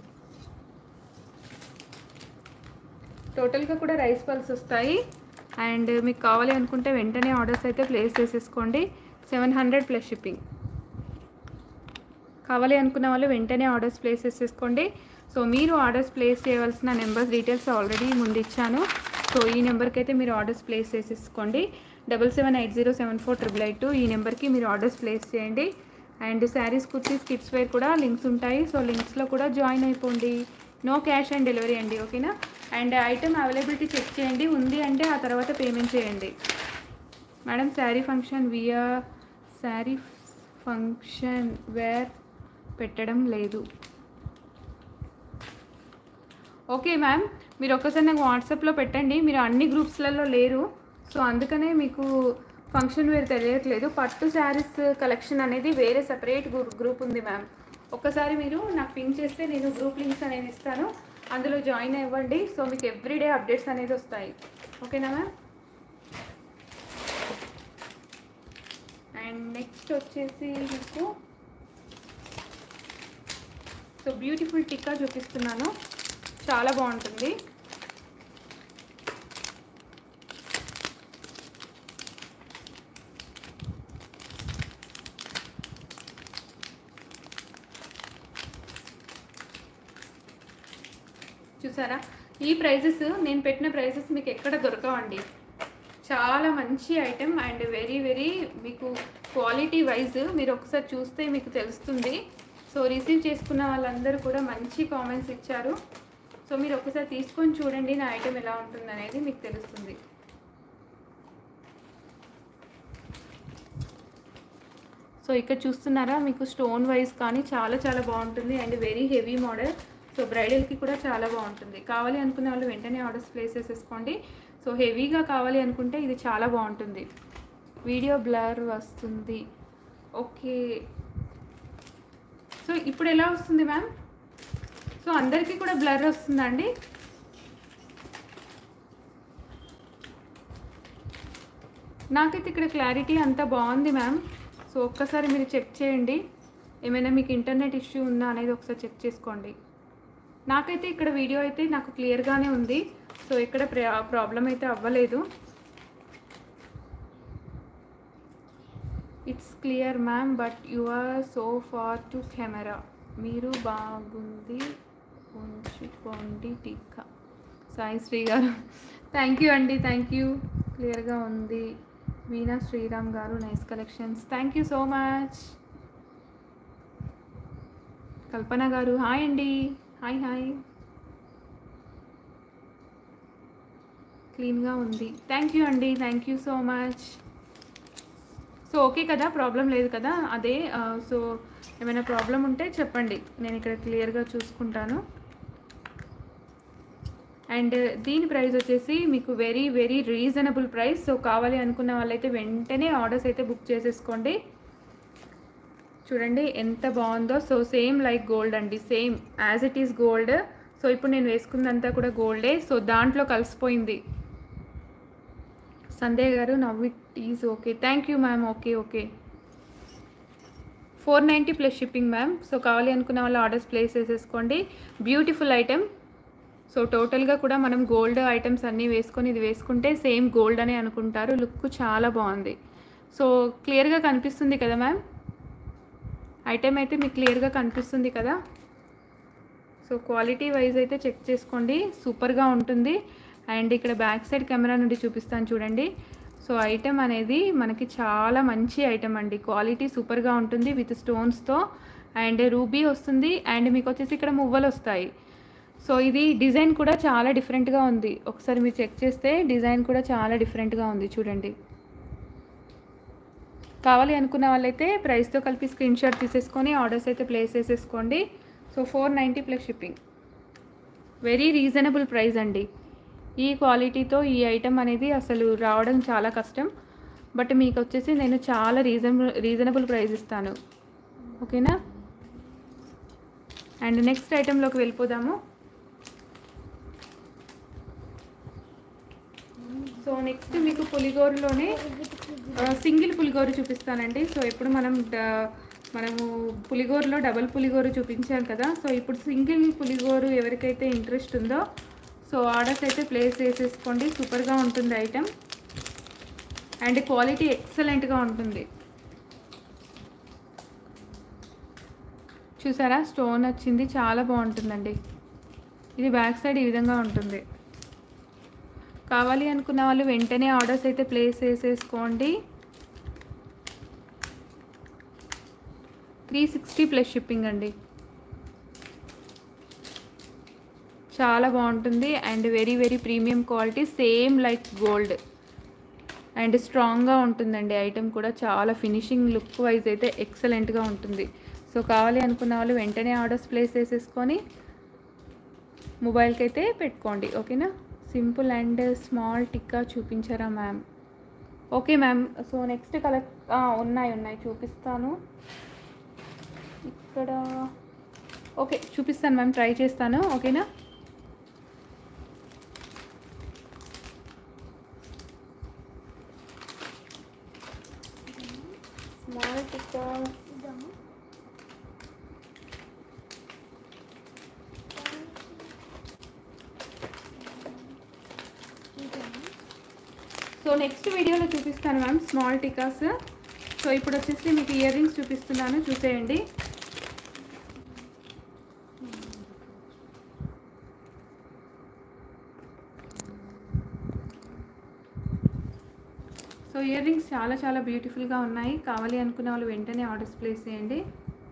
Speaker 1: టోటల్గా కూడా రైస్ పల్స్ వస్తాయి అండ్ మీకు కావాలి అనుకుంటే వెంటనే ఆర్డర్స్ అయితే ప్లేస్ చేసేసుకోండి సెవెన్ హండ్రెడ్ ప్లస్ షిప్పింగ్ కావాలి అనుకున్న వాళ్ళు వెంటనే ఆర్డర్స్ ప్లేస్ చేసేసుకోండి సో మీరు ఆర్డర్స్ ప్లేస్ చేయవలసిన నెంబర్స్ డీటెయిల్స్ ఆల్రెడీ ముందు ఇచ్చాను సో ఈ నెంబర్కి అయితే మీరు ఆర్డర్స్ ప్లేస్ చేసేసుకోండి double seven eight zero seven four triple eight ఈ నెంబర్కి మీరు ఆర్డర్స్ ప్లేస్ చేయండి and saris kurtis kids wear కూడా లింక్స్ ఉంటాయి సో లింక్స్లో కూడా జాయిన్ అయిపోండి నో క్యాష్ ఆన్ డెలివరీ అండి ఓకేనా అండ్ ఐటమ్ అవైలబిలిటీ చెక్ చేయండి ఉంది అంటే ఆ తర్వాత పేమెంట్ చేయండి మేడం శారీ ఫంక్షన్ వియా శారీ ఫంక్షన్ వేర్ పెట్టడం లేదు ఓకే మ్యామ్ మీరు ఒక్కసారి నాకు వాట్సాప్లో పెట్టండి మీరు అన్ని గ్రూప్స్లలో లేరు సో అందుకనే మీకు ఫంక్షన్ వేర్ తెలియట్లేదు పట్టు శారీస్ కలెక్షన్ అనేది వేరే సపరేట్ గ్రూప్ ఉంది మ్యామ్ ఒక్కసారి మీరు నాకు పింక్ చేస్తే నేను గ్రూప్ లింక్స్ అనేది ఇస్తాను అందులో జాయిన్ అవ్వండి సో మీకు ఎవ్రీడే అప్డేట్స్ అనేది వస్తాయి ఓకేనా మ్యామ్ అండ్ నెక్స్ట్ వచ్చేసి మీకు సో బ్యూటిఫుల్ టిక్కా చూపిస్తున్నాను చాలా బాగుంటుంది చూసారా ఈ ప్రైజెస్ నేను పెట్టిన ప్రైజెస్ మీకు ఎక్కడ దొరకవండి చాలా మంచి ఐటెం అండ్ వెరీ వెరీ మీకు క్వాలిటీ వైజ్ మీరు ఒకసారి చూస్తే మీకు తెలుస్తుంది సో రిసీవ్ చేసుకున్న వాళ్ళందరూ కూడా మంచి కామెంట్స్ ఇచ్చారు సో మీరు ఒకసారి తీసుకొని చూడండి నా ఐటెం ఎలా ఉంటుంది అనేది మీకు తెలుస్తుంది సో ఇక్కడ చూస్తున్నారా మీకు స్టోన్ వైజ్ కానీ చాలా చాలా బాగుంటుంది and very heavy model so బ్రైడల్కి కూడా చాలా బాగుంటుంది కావాలి అనుకునే వాళ్ళు వెంటనే ఆర్డర్స్ ప్లేస్ చేసేసుకోండి సో హెవీగా కావాలి అనుకుంటే ఇది చాలా బాగుంటుంది వీడియో బ్లర్ వస్తుంది ఓకే సో ఇప్పుడు ఎలా వస్తుంది మ్యామ్ సో అందరికీ కూడా బ్లర్ వస్తుందండి నాకైతే ఇక్కడ క్లారిటీ అంతా బాగుంది మ్యామ్ సో ఒక్కసారి మీరు చెక్ చేయండి ఏమైనా మీకు ఇంటర్నెట్ ఇష్యూ ఉందా అనేది ఒకసారి చెక్ చేసుకోండి నాకైతే ఇక్కడ వీడియో అయితే నాకు క్లియర్గానే ఉంది సో ఇక్కడ ప్రాబ్లం అయితే అవ్వలేదు it's clear ma'am but you are so far to camera మీరు బాగుంది ఉంచుకోండి టీకా సాయి శ్రీ గారు థ్యాంక్ యూ అండి థ్యాంక్ యూ క్లియర్గా ఉంది మీనా శ్రీరామ్ గారు nice collections thank you so much Kalpana గారు హాయ్ అండి హాయ్ హాయ్ క్లీన్గా ఉంది థ్యాంక్ యూ అండి thank you so much so okay కదా ప్రాబ్లం లేదు కదా అదే ఆ, సో ఏమైనా ప్రాబ్లం ఉంటే చెప్పండి నేను ఇక్కడ క్లియర్గా చూసుకుంటాను అండ్ దీని ప్రైస్ వచ్చేసి మీకు very very reasonable price so కావాలి అనుకున్న వాళ్ళైతే వెంటనే ఆర్డర్స్ అయితే బుక్ చేసేసుకోండి చూడండి ఎంత బాగుందో సో సేమ్ లైక్ గోల్డ్ అండి same as it is gold so ఇప్పుడు నేను వేసుకుందంతా కూడా గోల్డే సో దాంట్లో కలిసిపోయింది సందేహ్ గారు now it is okay thank you ma'am okay okay four ninety plus shipping ma'am so కావాలి అనుకున్న వాళ్ళు ఆర్డర్స్ ప్లేస్ చేసేసుకోండి బ్యూటిఫుల్ ఐటెం సో టోటల్గా కూడా మనం గోల్డ్ ఐటమ్స్ అన్నీ వేసుకొని ఇది వేసుకుంటే సేమ్ గోల్డ్ అనే అనుకుంటారు లుక్ చాలా బాగుంది సో క్లియర్గా కనిపిస్తుంది కదా మ్యామ్ ఐటెం అయితే మీకు క్లియర్గా కనిపిస్తుంది కదా సో క్వాలిటీ వైజ్ అయితే చెక్ చేసుకోండి సూపర్గా ఉంటుంది అండ్ ఇక్కడ బ్యాక్ సైడ్ కెమెరా నుండి చూపిస్తాను చూడండి సో ఐటెం అనేది మనకి చాలా మంచి ఐటెం అండి క్వాలిటీ సూపర్గా ఉంటుంది విత్ స్టోన్స్తో అండ్ రూబీ వస్తుంది అండ్ మీకు వచ్చేసి ఇక్కడ మువ్వలు వస్తాయి సో ఇది డిజైన్ కూడా చాలా డిఫరెంట్గా ఉంది ఒకసారి మీరు చెక్ చేస్తే డిజైన్ కూడా చాలా డిఫరెంట్గా ఉంది చూడండి కావాలి అనుకున్న వాళ్ళైతే ప్రైస్తో కలిపి స్క్రీన్ షాట్ తీసేసుకొని ఆర్డర్స్ అయితే ప్లేస్ చేసేసుకోండి so four ninety plus shipping very reasonable price అండి ఈ క్వాలిటీతో ఈ ఐటెం అనేది అసలు రావడం చాలా కష్టం బట్ మీకు వచ్చేసి నేను చాలా రీజనబుల్ రీజనబుల్ ప్రైస్ ఇస్తాను ఓకేనా అండ్ నెక్స్ట్ ఐటెంలోకి వెళ్ళిపోదాము సో నెక్స్ట్ మీకు పులిగోరులోనే ఆ, సింగిల్ పులిగోరు చూపిస్తానండి సో ఇప్పుడు మనం డ- మనము పులిగోరులో డబల్ పులిగోరు చూపించాం కదా సో ఇప్పుడు సింగిల్ పులిగోరు ఎవరికైతే ఇంట్రెస్ట్ ఉందో సో ఆర్డర్స్ అయితే ప్లేస్ చేసేసుకోండి సూపర్గా ఉంటుంది ఐటెం అండ్ క్వాలిటీ ఎక్సలెంట్గా ఉంటుంది చూసారా స్టోన్ వచ్చింది చాలా బాగుంటుందండి ఇది బ్యాక్ సైడ్ ఈ విధంగా ఉంటుంది కావాలి అనుకున్న వాళ్ళు వెంటనే ఆర్డర్స్ అయితే ప్లేస్ చేసేసుకోండి త్రీ సిక్స్టీ ప్లస్ షిప్పింగ్ అండి చాలా బాగుంటుంది and very very premium quality same like gold and స్ట్రాంగ్గా ఉంటుందండి ఐటెం కూడా చాలా ఫినిషింగ్ లుక్ వైజ్ అయితే ఎక్సలెంట్గా ఉంటుంది సో కావాలి అనుకున్న వాళ్ళు వెంటనే ఆర్డర్స్ ప్లేస్ చేసేసుకొని మొబైల్కి అయితే పెట్టుకోండి ఓకేనా సింపుల్ అండ్ స్మాల్ టిక్కా చూపించారా ma'am okay ma'am so next colour ఉన్నాయి ఉన్నాయి చూపిస్తాను ఇక్కడ ఓకే చూపిస్తాను మ్యామ్ ట్రై చేస్తాను ఓకేనా స్మాల్ టిక్కా సో నెక్స్ట్ వీడియోలో చూపిస్తాను మ్యామ్ స్మాల్ టికాస్ సో ఇప్పుడు వచ్చేసి మీకు ఇయర్ రింగ్స్ చూపిస్తున్నాను చూసేయండి సో ఇయర్ రింగ్స్ చాలా చాలా బ్యూటిఫుల్గా ఉన్నాయి కావాలి అనుకున్న వాళ్ళు వెంటనే ఆర్డర్స్ ప్లేస్ చేయండి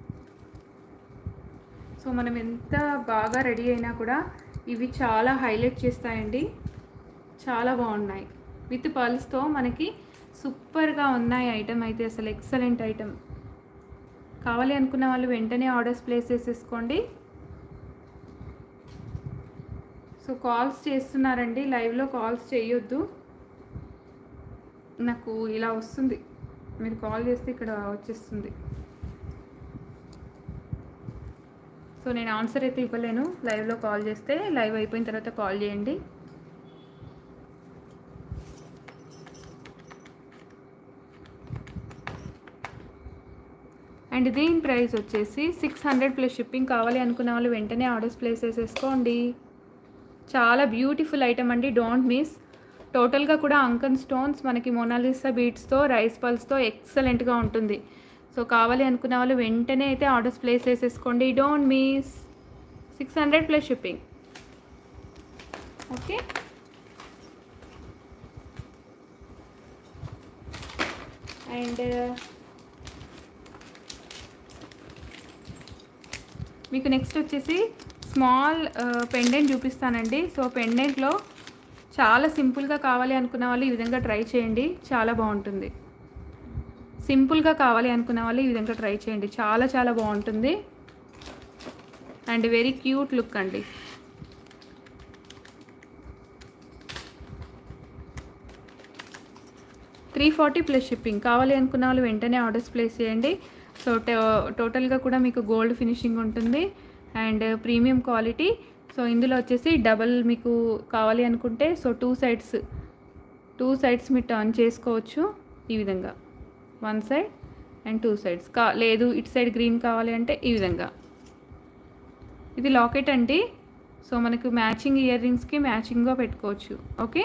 Speaker 1: సో మనం ఎంత బాగా రెడీ అయినా కూడా ఇవి చాలా హైలైట్ చేస్తాయండి చాలా బాగున్నాయి విత్ పర్ల్స్తో మనకి సూపర్గా ఉన్నాయి ఐటమ్ అయితే అసలు ఎక్సలెంట్ ఐటమ్ కావాలి అనుకున్న వాళ్ళు వెంటనే ఆర్డర్స్ ప్లేస్ చేసేసుకోండి సో కాల్స్ చేస్తున్నారండి లైవ్లో కాల్స్ చేయొద్దు నాకు ఇలా వస్తుంది మీరు కాల్ చేస్తే ఇక్కడ వచ్చేస్తుంది సో నేను ఆన్సర్ అయితే ఇవ్వలేను లైవ్లో కాల్ చేస్తే లైవ్ అయిపోయిన తర్వాత కాల్ చేయండి అండ్ దీని ప్రైస్ వచ్చేసి సిక్స్ హండ్రెడ్ ప్లస్ షిప్పింగ్ కావాలి అనుకున్న వాళ్ళు వెంటనే ఆర్డర్స్ ప్లేస్ చేసేసుకోండి చాలా బ్యూటిఫుల్ ఐటమ్ అండి డోంట్ మిస్ టోటల్గా కూడా అంకన్ స్టోన్స్ మనకి మొనాలిసా బీట్స్తో రైస్ పల్స్తో ఎక్సలెంట్గా ఉంటుంది సో కావాలి అనుకున్న వాళ్ళు వెంటనే అయితే ఆర్డర్స్ ప్లేస్ చేసేసుకోండి don't miss six hundred plus shipping okay and మీకు నెక్స్ట్ వచ్చేసి స్మాల్ పెండెంట్ చూపిస్తానండి సో పెండెంట్లో చాలా సింపుల్గా కావాలి అనుకున్న వాళ్ళు ఈ విధంగా ట్రై చేయండి చాలా బాగుంటుంది సింపుల్గా కావాలి అనుకున్న వాళ్ళు ఈ విధంగా ట్రై చేయండి చాలా చాలా బాగుంటుంది అండ్ వెరీ క్యూట్ లుక్ అండి త్రీ ఫార్టీ ప్లస్ షిప్పింగ్ కావాలి అనుకున్న వాళ్ళు వెంటనే ఆర్డర్స్ ప్లేస్ చేయండి సో టోటల్గా కూడా మీకు గోల్డ్ ఫినిషింగ్ ఉంటుంది అండ్ ప్రీమియం క్వాలిటీ సో ఇందులో వచ్చేసి డబల్ మీకు కావాలి అనుకుంటే so two sides two sides మీరు టర్న్ చేసుకోవచ్చు ఈ విధంగా one side and two sides కా లేదు ఇటు సైడ్ గ్రీన్ కావాలి అంటే ఈ విధంగా ఇది లాకెట్ అండి సో మనకు మ్యాచింగ్ ఇయర్ రింగ్స్కి మ్యాచింగ్గా పెట్టుకోవచ్చు ఓకే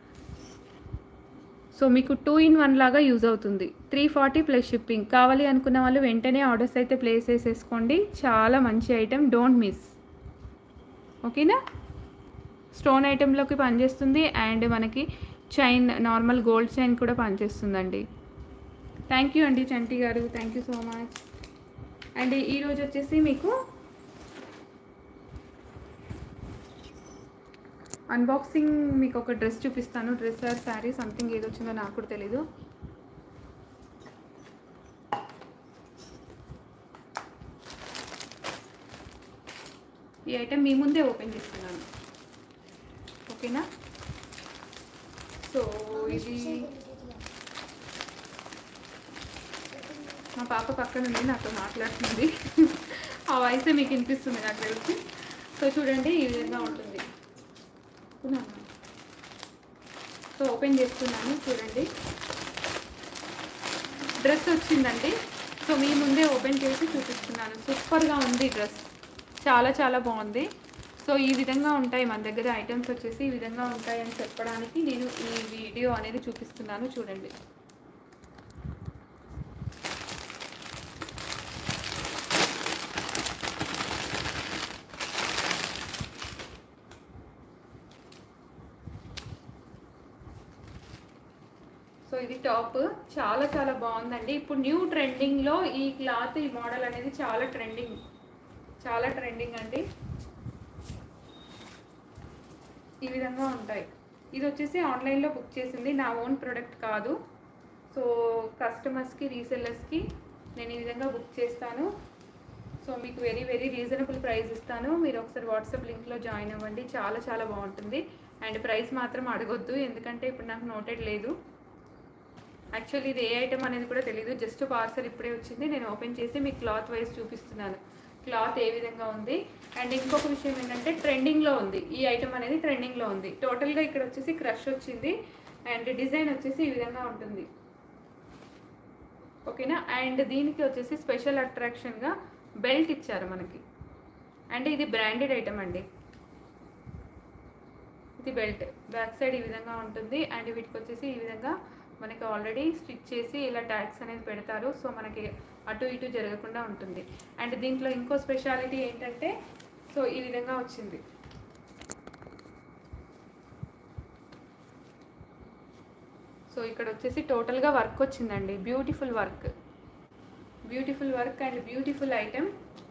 Speaker 1: సో మీకు టూ ఇన్ వన్ లాగా యూజ్ అవుతుంది త్రీ ఫార్టీ ప్లస్ షిప్పింగ్ కావాలి అనుకున్న వాళ్ళు వెంటనే ఆర్డర్స్ అయితే ప్లేస్ చేసేసుకోండి చాలా మంచి ఐటెం డోంట్ మిస్ ఓకేనా స్టోన్ ఐటెంలోకి పనిచేస్తుంది అండ్ మనకి చైన్ నార్మల్ గోల్డ్ చైన్ కూడా పనిచేస్తుందండి థ్యాంక్ యూ అండి చంటి గారు thank you so much and ఈరోజు వచ్చేసి మీకు అన్బాక్సింగ్ మీకు ఒక డ్రెస్ చూపిస్తాను డ్రెస్ ఆర్ శారీ సంథింగ్ ఏది వచ్చిందో నాకు కూడా తెలీదు ఈ ఐటెం మీ ముందే ఓపెన్ చేస్తున్నాను ఓకేనా సో ఇది మా పాప పక్కన ఉంది నాతో మాట్లాడుతుంది ఆ వాయిసే మీకు వినిపిస్తుంది నాకు తెలిసి సో చూడండి ఈ విధంగా ఉంటుంది అవునా? సో ఓపెన్ చేస్తున్నాను చూడండి డ్రెస్ వచ్చిందండి సో మీ ముందే ఓపెన్ చేసి చూపిస్తున్నాను సూపర్గా ఉంది డ్రెస్ చాలా చాలా బాగుంది సో ఈ విధంగా ఉంటాయి మన దగ్గర ఐటమ్స్ వచ్చేసి ఈ విధంగా ఉంటాయి అని చెప్పడానికి నేను ఈ వీడియో అనేది చూపిస్తున్నాను చూడండి సో ఇది టాప్ చాలా చాలా బాగుందండి ఇప్పుడు న్యూ ట్రెండింగ్లో ఈ క్లాత్ ఈ మోడల్ అనేది చాలా ట్రెండింగ్ చాలా ట్రెండింగ్ అండి ఈ విధంగా ఉంటాయి ఇది వచ్చేసి ఆన్లైన్లో బుక్ చేసింది నా ఓన్ ప్రోడక్ట్ కాదు సో కస్టమర్స్కి రీసెల్లర్స్కి నేను ఈ విధంగా బుక్ చేస్తాను సో మీకు వెరీ వెరీ రీజనబుల్ ప్రైస్ ఇస్తాను మీరు ఒకసారి వాట్సాప్ లింక్లో జాయిన్ అవ్వండి చాలా చాలా బాగుంటుంది అండ్ ప్రైస్ మాత్రం అడగొద్దు ఎందుకంటే ఇప్పుడు నాకు నోటెడ్ లేదు యాక్చువల్లీ ఇది ఏ ఐటమ్ అనేది కూడా తెలియదు జస్ట్ పార్సల్ ఇప్పుడే వచ్చింది నేను ఓపెన్ చేసి మీకు క్లాత్ వైజ్ చూపిస్తున్నాను క్లాత్ ఏ విధంగా ఉంది అండ్ ఇంకొక విషయం ఏంటంటే ట్రెండింగ్లో ఉంది ఈ ఐటమ్ అనేది ట్రెండింగ్లో ఉంది టోటల్గా ఇక్కడ వచ్చేసి క్రష్ వచ్చింది అండ్ డిజైన్ వచ్చేసి ఈ విధంగా ఉంటుంది ఓకేనా అండ్ దీనికి వచ్చేసి స్పెషల్ అట్రాక్షన్గా బెల్ట్ ఇచ్చారు మనకి అంటే ఇది బ్రాండెడ్ ఐటమ్ అండి ఇది బెల్ట్ బ్యాక్ సైడ్ ఈ విధంగా ఉంటుంది అండ్ వీటికి వచ్చేసి ఈ విధంగా మనకి ఆల్రెడీ స్టిచ్ చేసి ఇలా ట్యాగ్స్ అనేది పెడతారు సో మనకి అటు ఇటు జరగకుండా ఉంటుంది అండ్ దీంట్లో ఇంకో స్పెషాలిటీ ఏంటంటే సో ఈ విధంగా వచ్చింది సో ఇక్కడ వచ్చేసి టోటల్గా వర్క్ వచ్చిందండి beautiful work beautiful work and beautiful item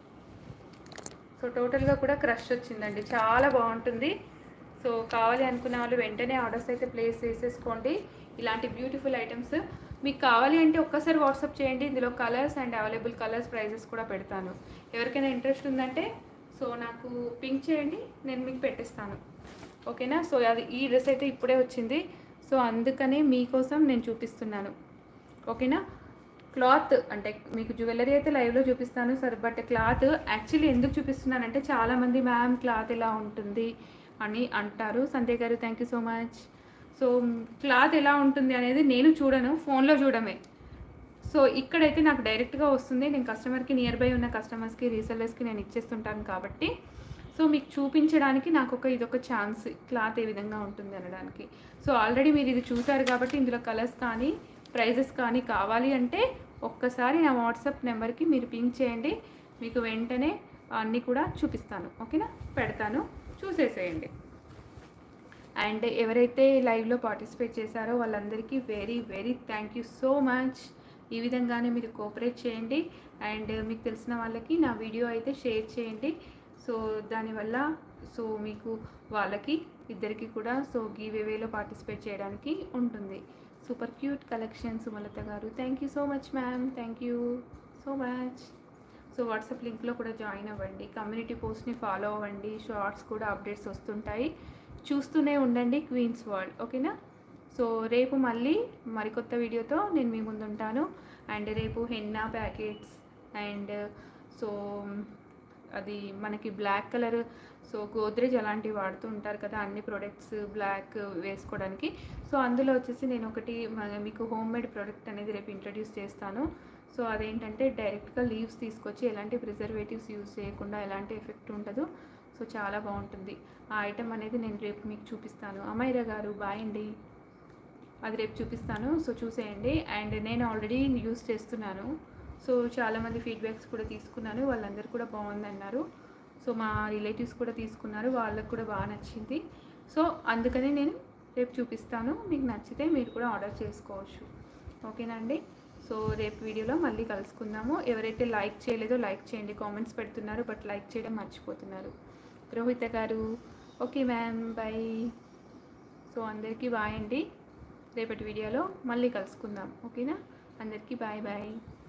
Speaker 1: so టోటల్గా కూడా క్రష్ వచ్చిందండి చాలా బాగుంటుంది సో కావాలి అనుకున్న వాళ్ళు వెంటనే ఆర్డర్స్ అయితే ప్లేస్ చేసేసుకోండి ఇలాంటి బ్యూటిఫుల్ ఐటమ్స్ మీకు కావాలి అంటే ఒక్కసారి వాట్సాప్ చేయండి ఇందులో colours and available colours prices కూడా పెడతాను ఎవరికైనా ఇంట్రెస్ట్ ఉందంటే సో నాకు పింక్ చేయండి నేను మీకు పెట్టిస్తాను ఓకేనా సో అది ఈ డ్రెస్ అయితే ఇప్పుడే వచ్చింది సో అందుకనే మీకోసం నేను చూపిస్తున్నాను ఓకేనా క్లాత్ అంటే మీకు జ్యువెలరీ అయితే లైవ్లో చూపిస్తాను సార్ బట్ క్లాత్ యాక్చువల్లీ ఎందుకు చూపిస్తున్నానంటే చాలామంది మ్యామ్ క్లాత్ ఎలా ఉంటుంది అని అంటారు సంధ్య గారు thank you so much so cloth ఎలా ఉంటుంది అనేది నేను చూడను ఫోన్లో చూడమే సో ఇక్కడైతే నాకు డైరెక్ట్గా వస్తుంది నేను కస్టమర్కి నియర్ బై ఉన్న కస్టమర్స్కి రీసెల్లర్స్కి నేను ఇచ్చేస్తుంటాను కాబట్టి సో మీకు చూపించడానికి నాకు ఒక ఇదొక ఛాన్స్ క్లాత్ ఏ విధంగా ఉంటుంది అనడానికి సో ఆల్రెడీ మీరు ఇది చూసారు కాబట్టి ఇందులో కలర్స్ కానీ ప్రైజెస్ కానీ కావాలి అంటే ఒక్కసారి నా వాట్సాప్ నెంబర్కి మీరు పింక్ చేయండి మీకు వెంటనే అన్నీ కూడా చూపిస్తాను ఓకేనా పెడతాను చూసేసేయండి అండ్ ఎవరైతే లైవ్లో పార్టిసిపేట్ చేశారో వాళ్ళందరికీ very very thank you so much ఈ విధంగానే మీరు కోఆపరేట్ చేయండి అండ్ మీకు తెలిసిన వాళ్ళకి నా వీడియో అయితే షేర్ చేయండి సో దానివల్ల సో మీకు వాళ్ళకి ఇద్దరికి కూడా సో గీవేవేలో పార్టిసిపేట్ చేయడానికి ఉంటుంది సూపర్ క్యూట్ కలెక్షన్ సుమలత గారు thank you so much ma'am thank you so much so WhatsApp లింక్లో కూడా జాయిన్ అవ్వండి కమ్యూనిటీ పోస్ట్ని ఫాలో అవ్వండి షార్ట్స్ కూడా అప్డేట్స్ వస్తుంటాయి చూస్తూనే ఉండండి క్వీన్స్ వరల్డ్ ఓకేనా సో రేపు మళ్ళీ మరికొత్త వీడియోతో నేను మీ ముందు ఉంటాను అండ్ రేపు హెన్నా ప్యాకెట్స్ అండ్ సో అది మనకి బ్లాక్ కలర్ సో గోద్రేజ్ అలాంటివి వాడుతూ ఉంటారు కదా అన్ని ప్రొడక్ట్స్ బ్లాక్ వేసుకోవడానికి సో అందులో వచ్చేసి నేను ఒకటి మ- మీకు హోమ్ మేడ్ ప్రోడక్ట్ అనేది రేపు ఇంట్రడ్యూస్ చేస్తాను సో అదేంటంటే డైరెక్ట్గా లీవ్స్ తీసుకొచ్చి ఎలాంటి ప్రిజర్వేటివ్స్ యూజ్ చేయకుండా ఎలాంటి ఎఫెక్ట్ ఉండదు సో చాలా బాగుంటుంది ఆ ఐటెం అనేది నేను రేపు మీకు చూపిస్తాను అమైరా గారు బాయ్ అండి అది రేపు చూపిస్తాను సో చూసేయండి అండ్ నేను ఆల్రెడీ యూస్ చేస్తున్నాను సో చాలామంది ఫీడ్బ్యాక్స్ కూడా తీసుకున్నాను వాళ్ళందరూ కూడా బాగుందన్నారు సో మా రిలేటివ్స్ కూడా తీసుకున్నారు వాళ్ళకు కూడా బాగా నచ్చింది సో అందుకని నేను రేపు చూపిస్తాను మీకు నచ్చితే మీరు కూడా ఆర్డర్ చేసుకోవచ్చు ఓకేనా అండి సో రేపు వీడియోలో మళ్ళీ కలుసుకుందాము ఎవరైతే లైక్ చేయలేదో లైక్ చేయండి కామెంట్స్ పెడుతున్నారు బట్ లైక్ చేయడం మర్చిపోతున్నారు రోహిత గారు ఓకే మ్యామ్ బాయ్ సో అందరికీ బాయ్ అండి రేపటి వీడియోలో మళ్ళీ కలుసుకుందాం ఓకేనా అందరికీ బాయ్ బాయ్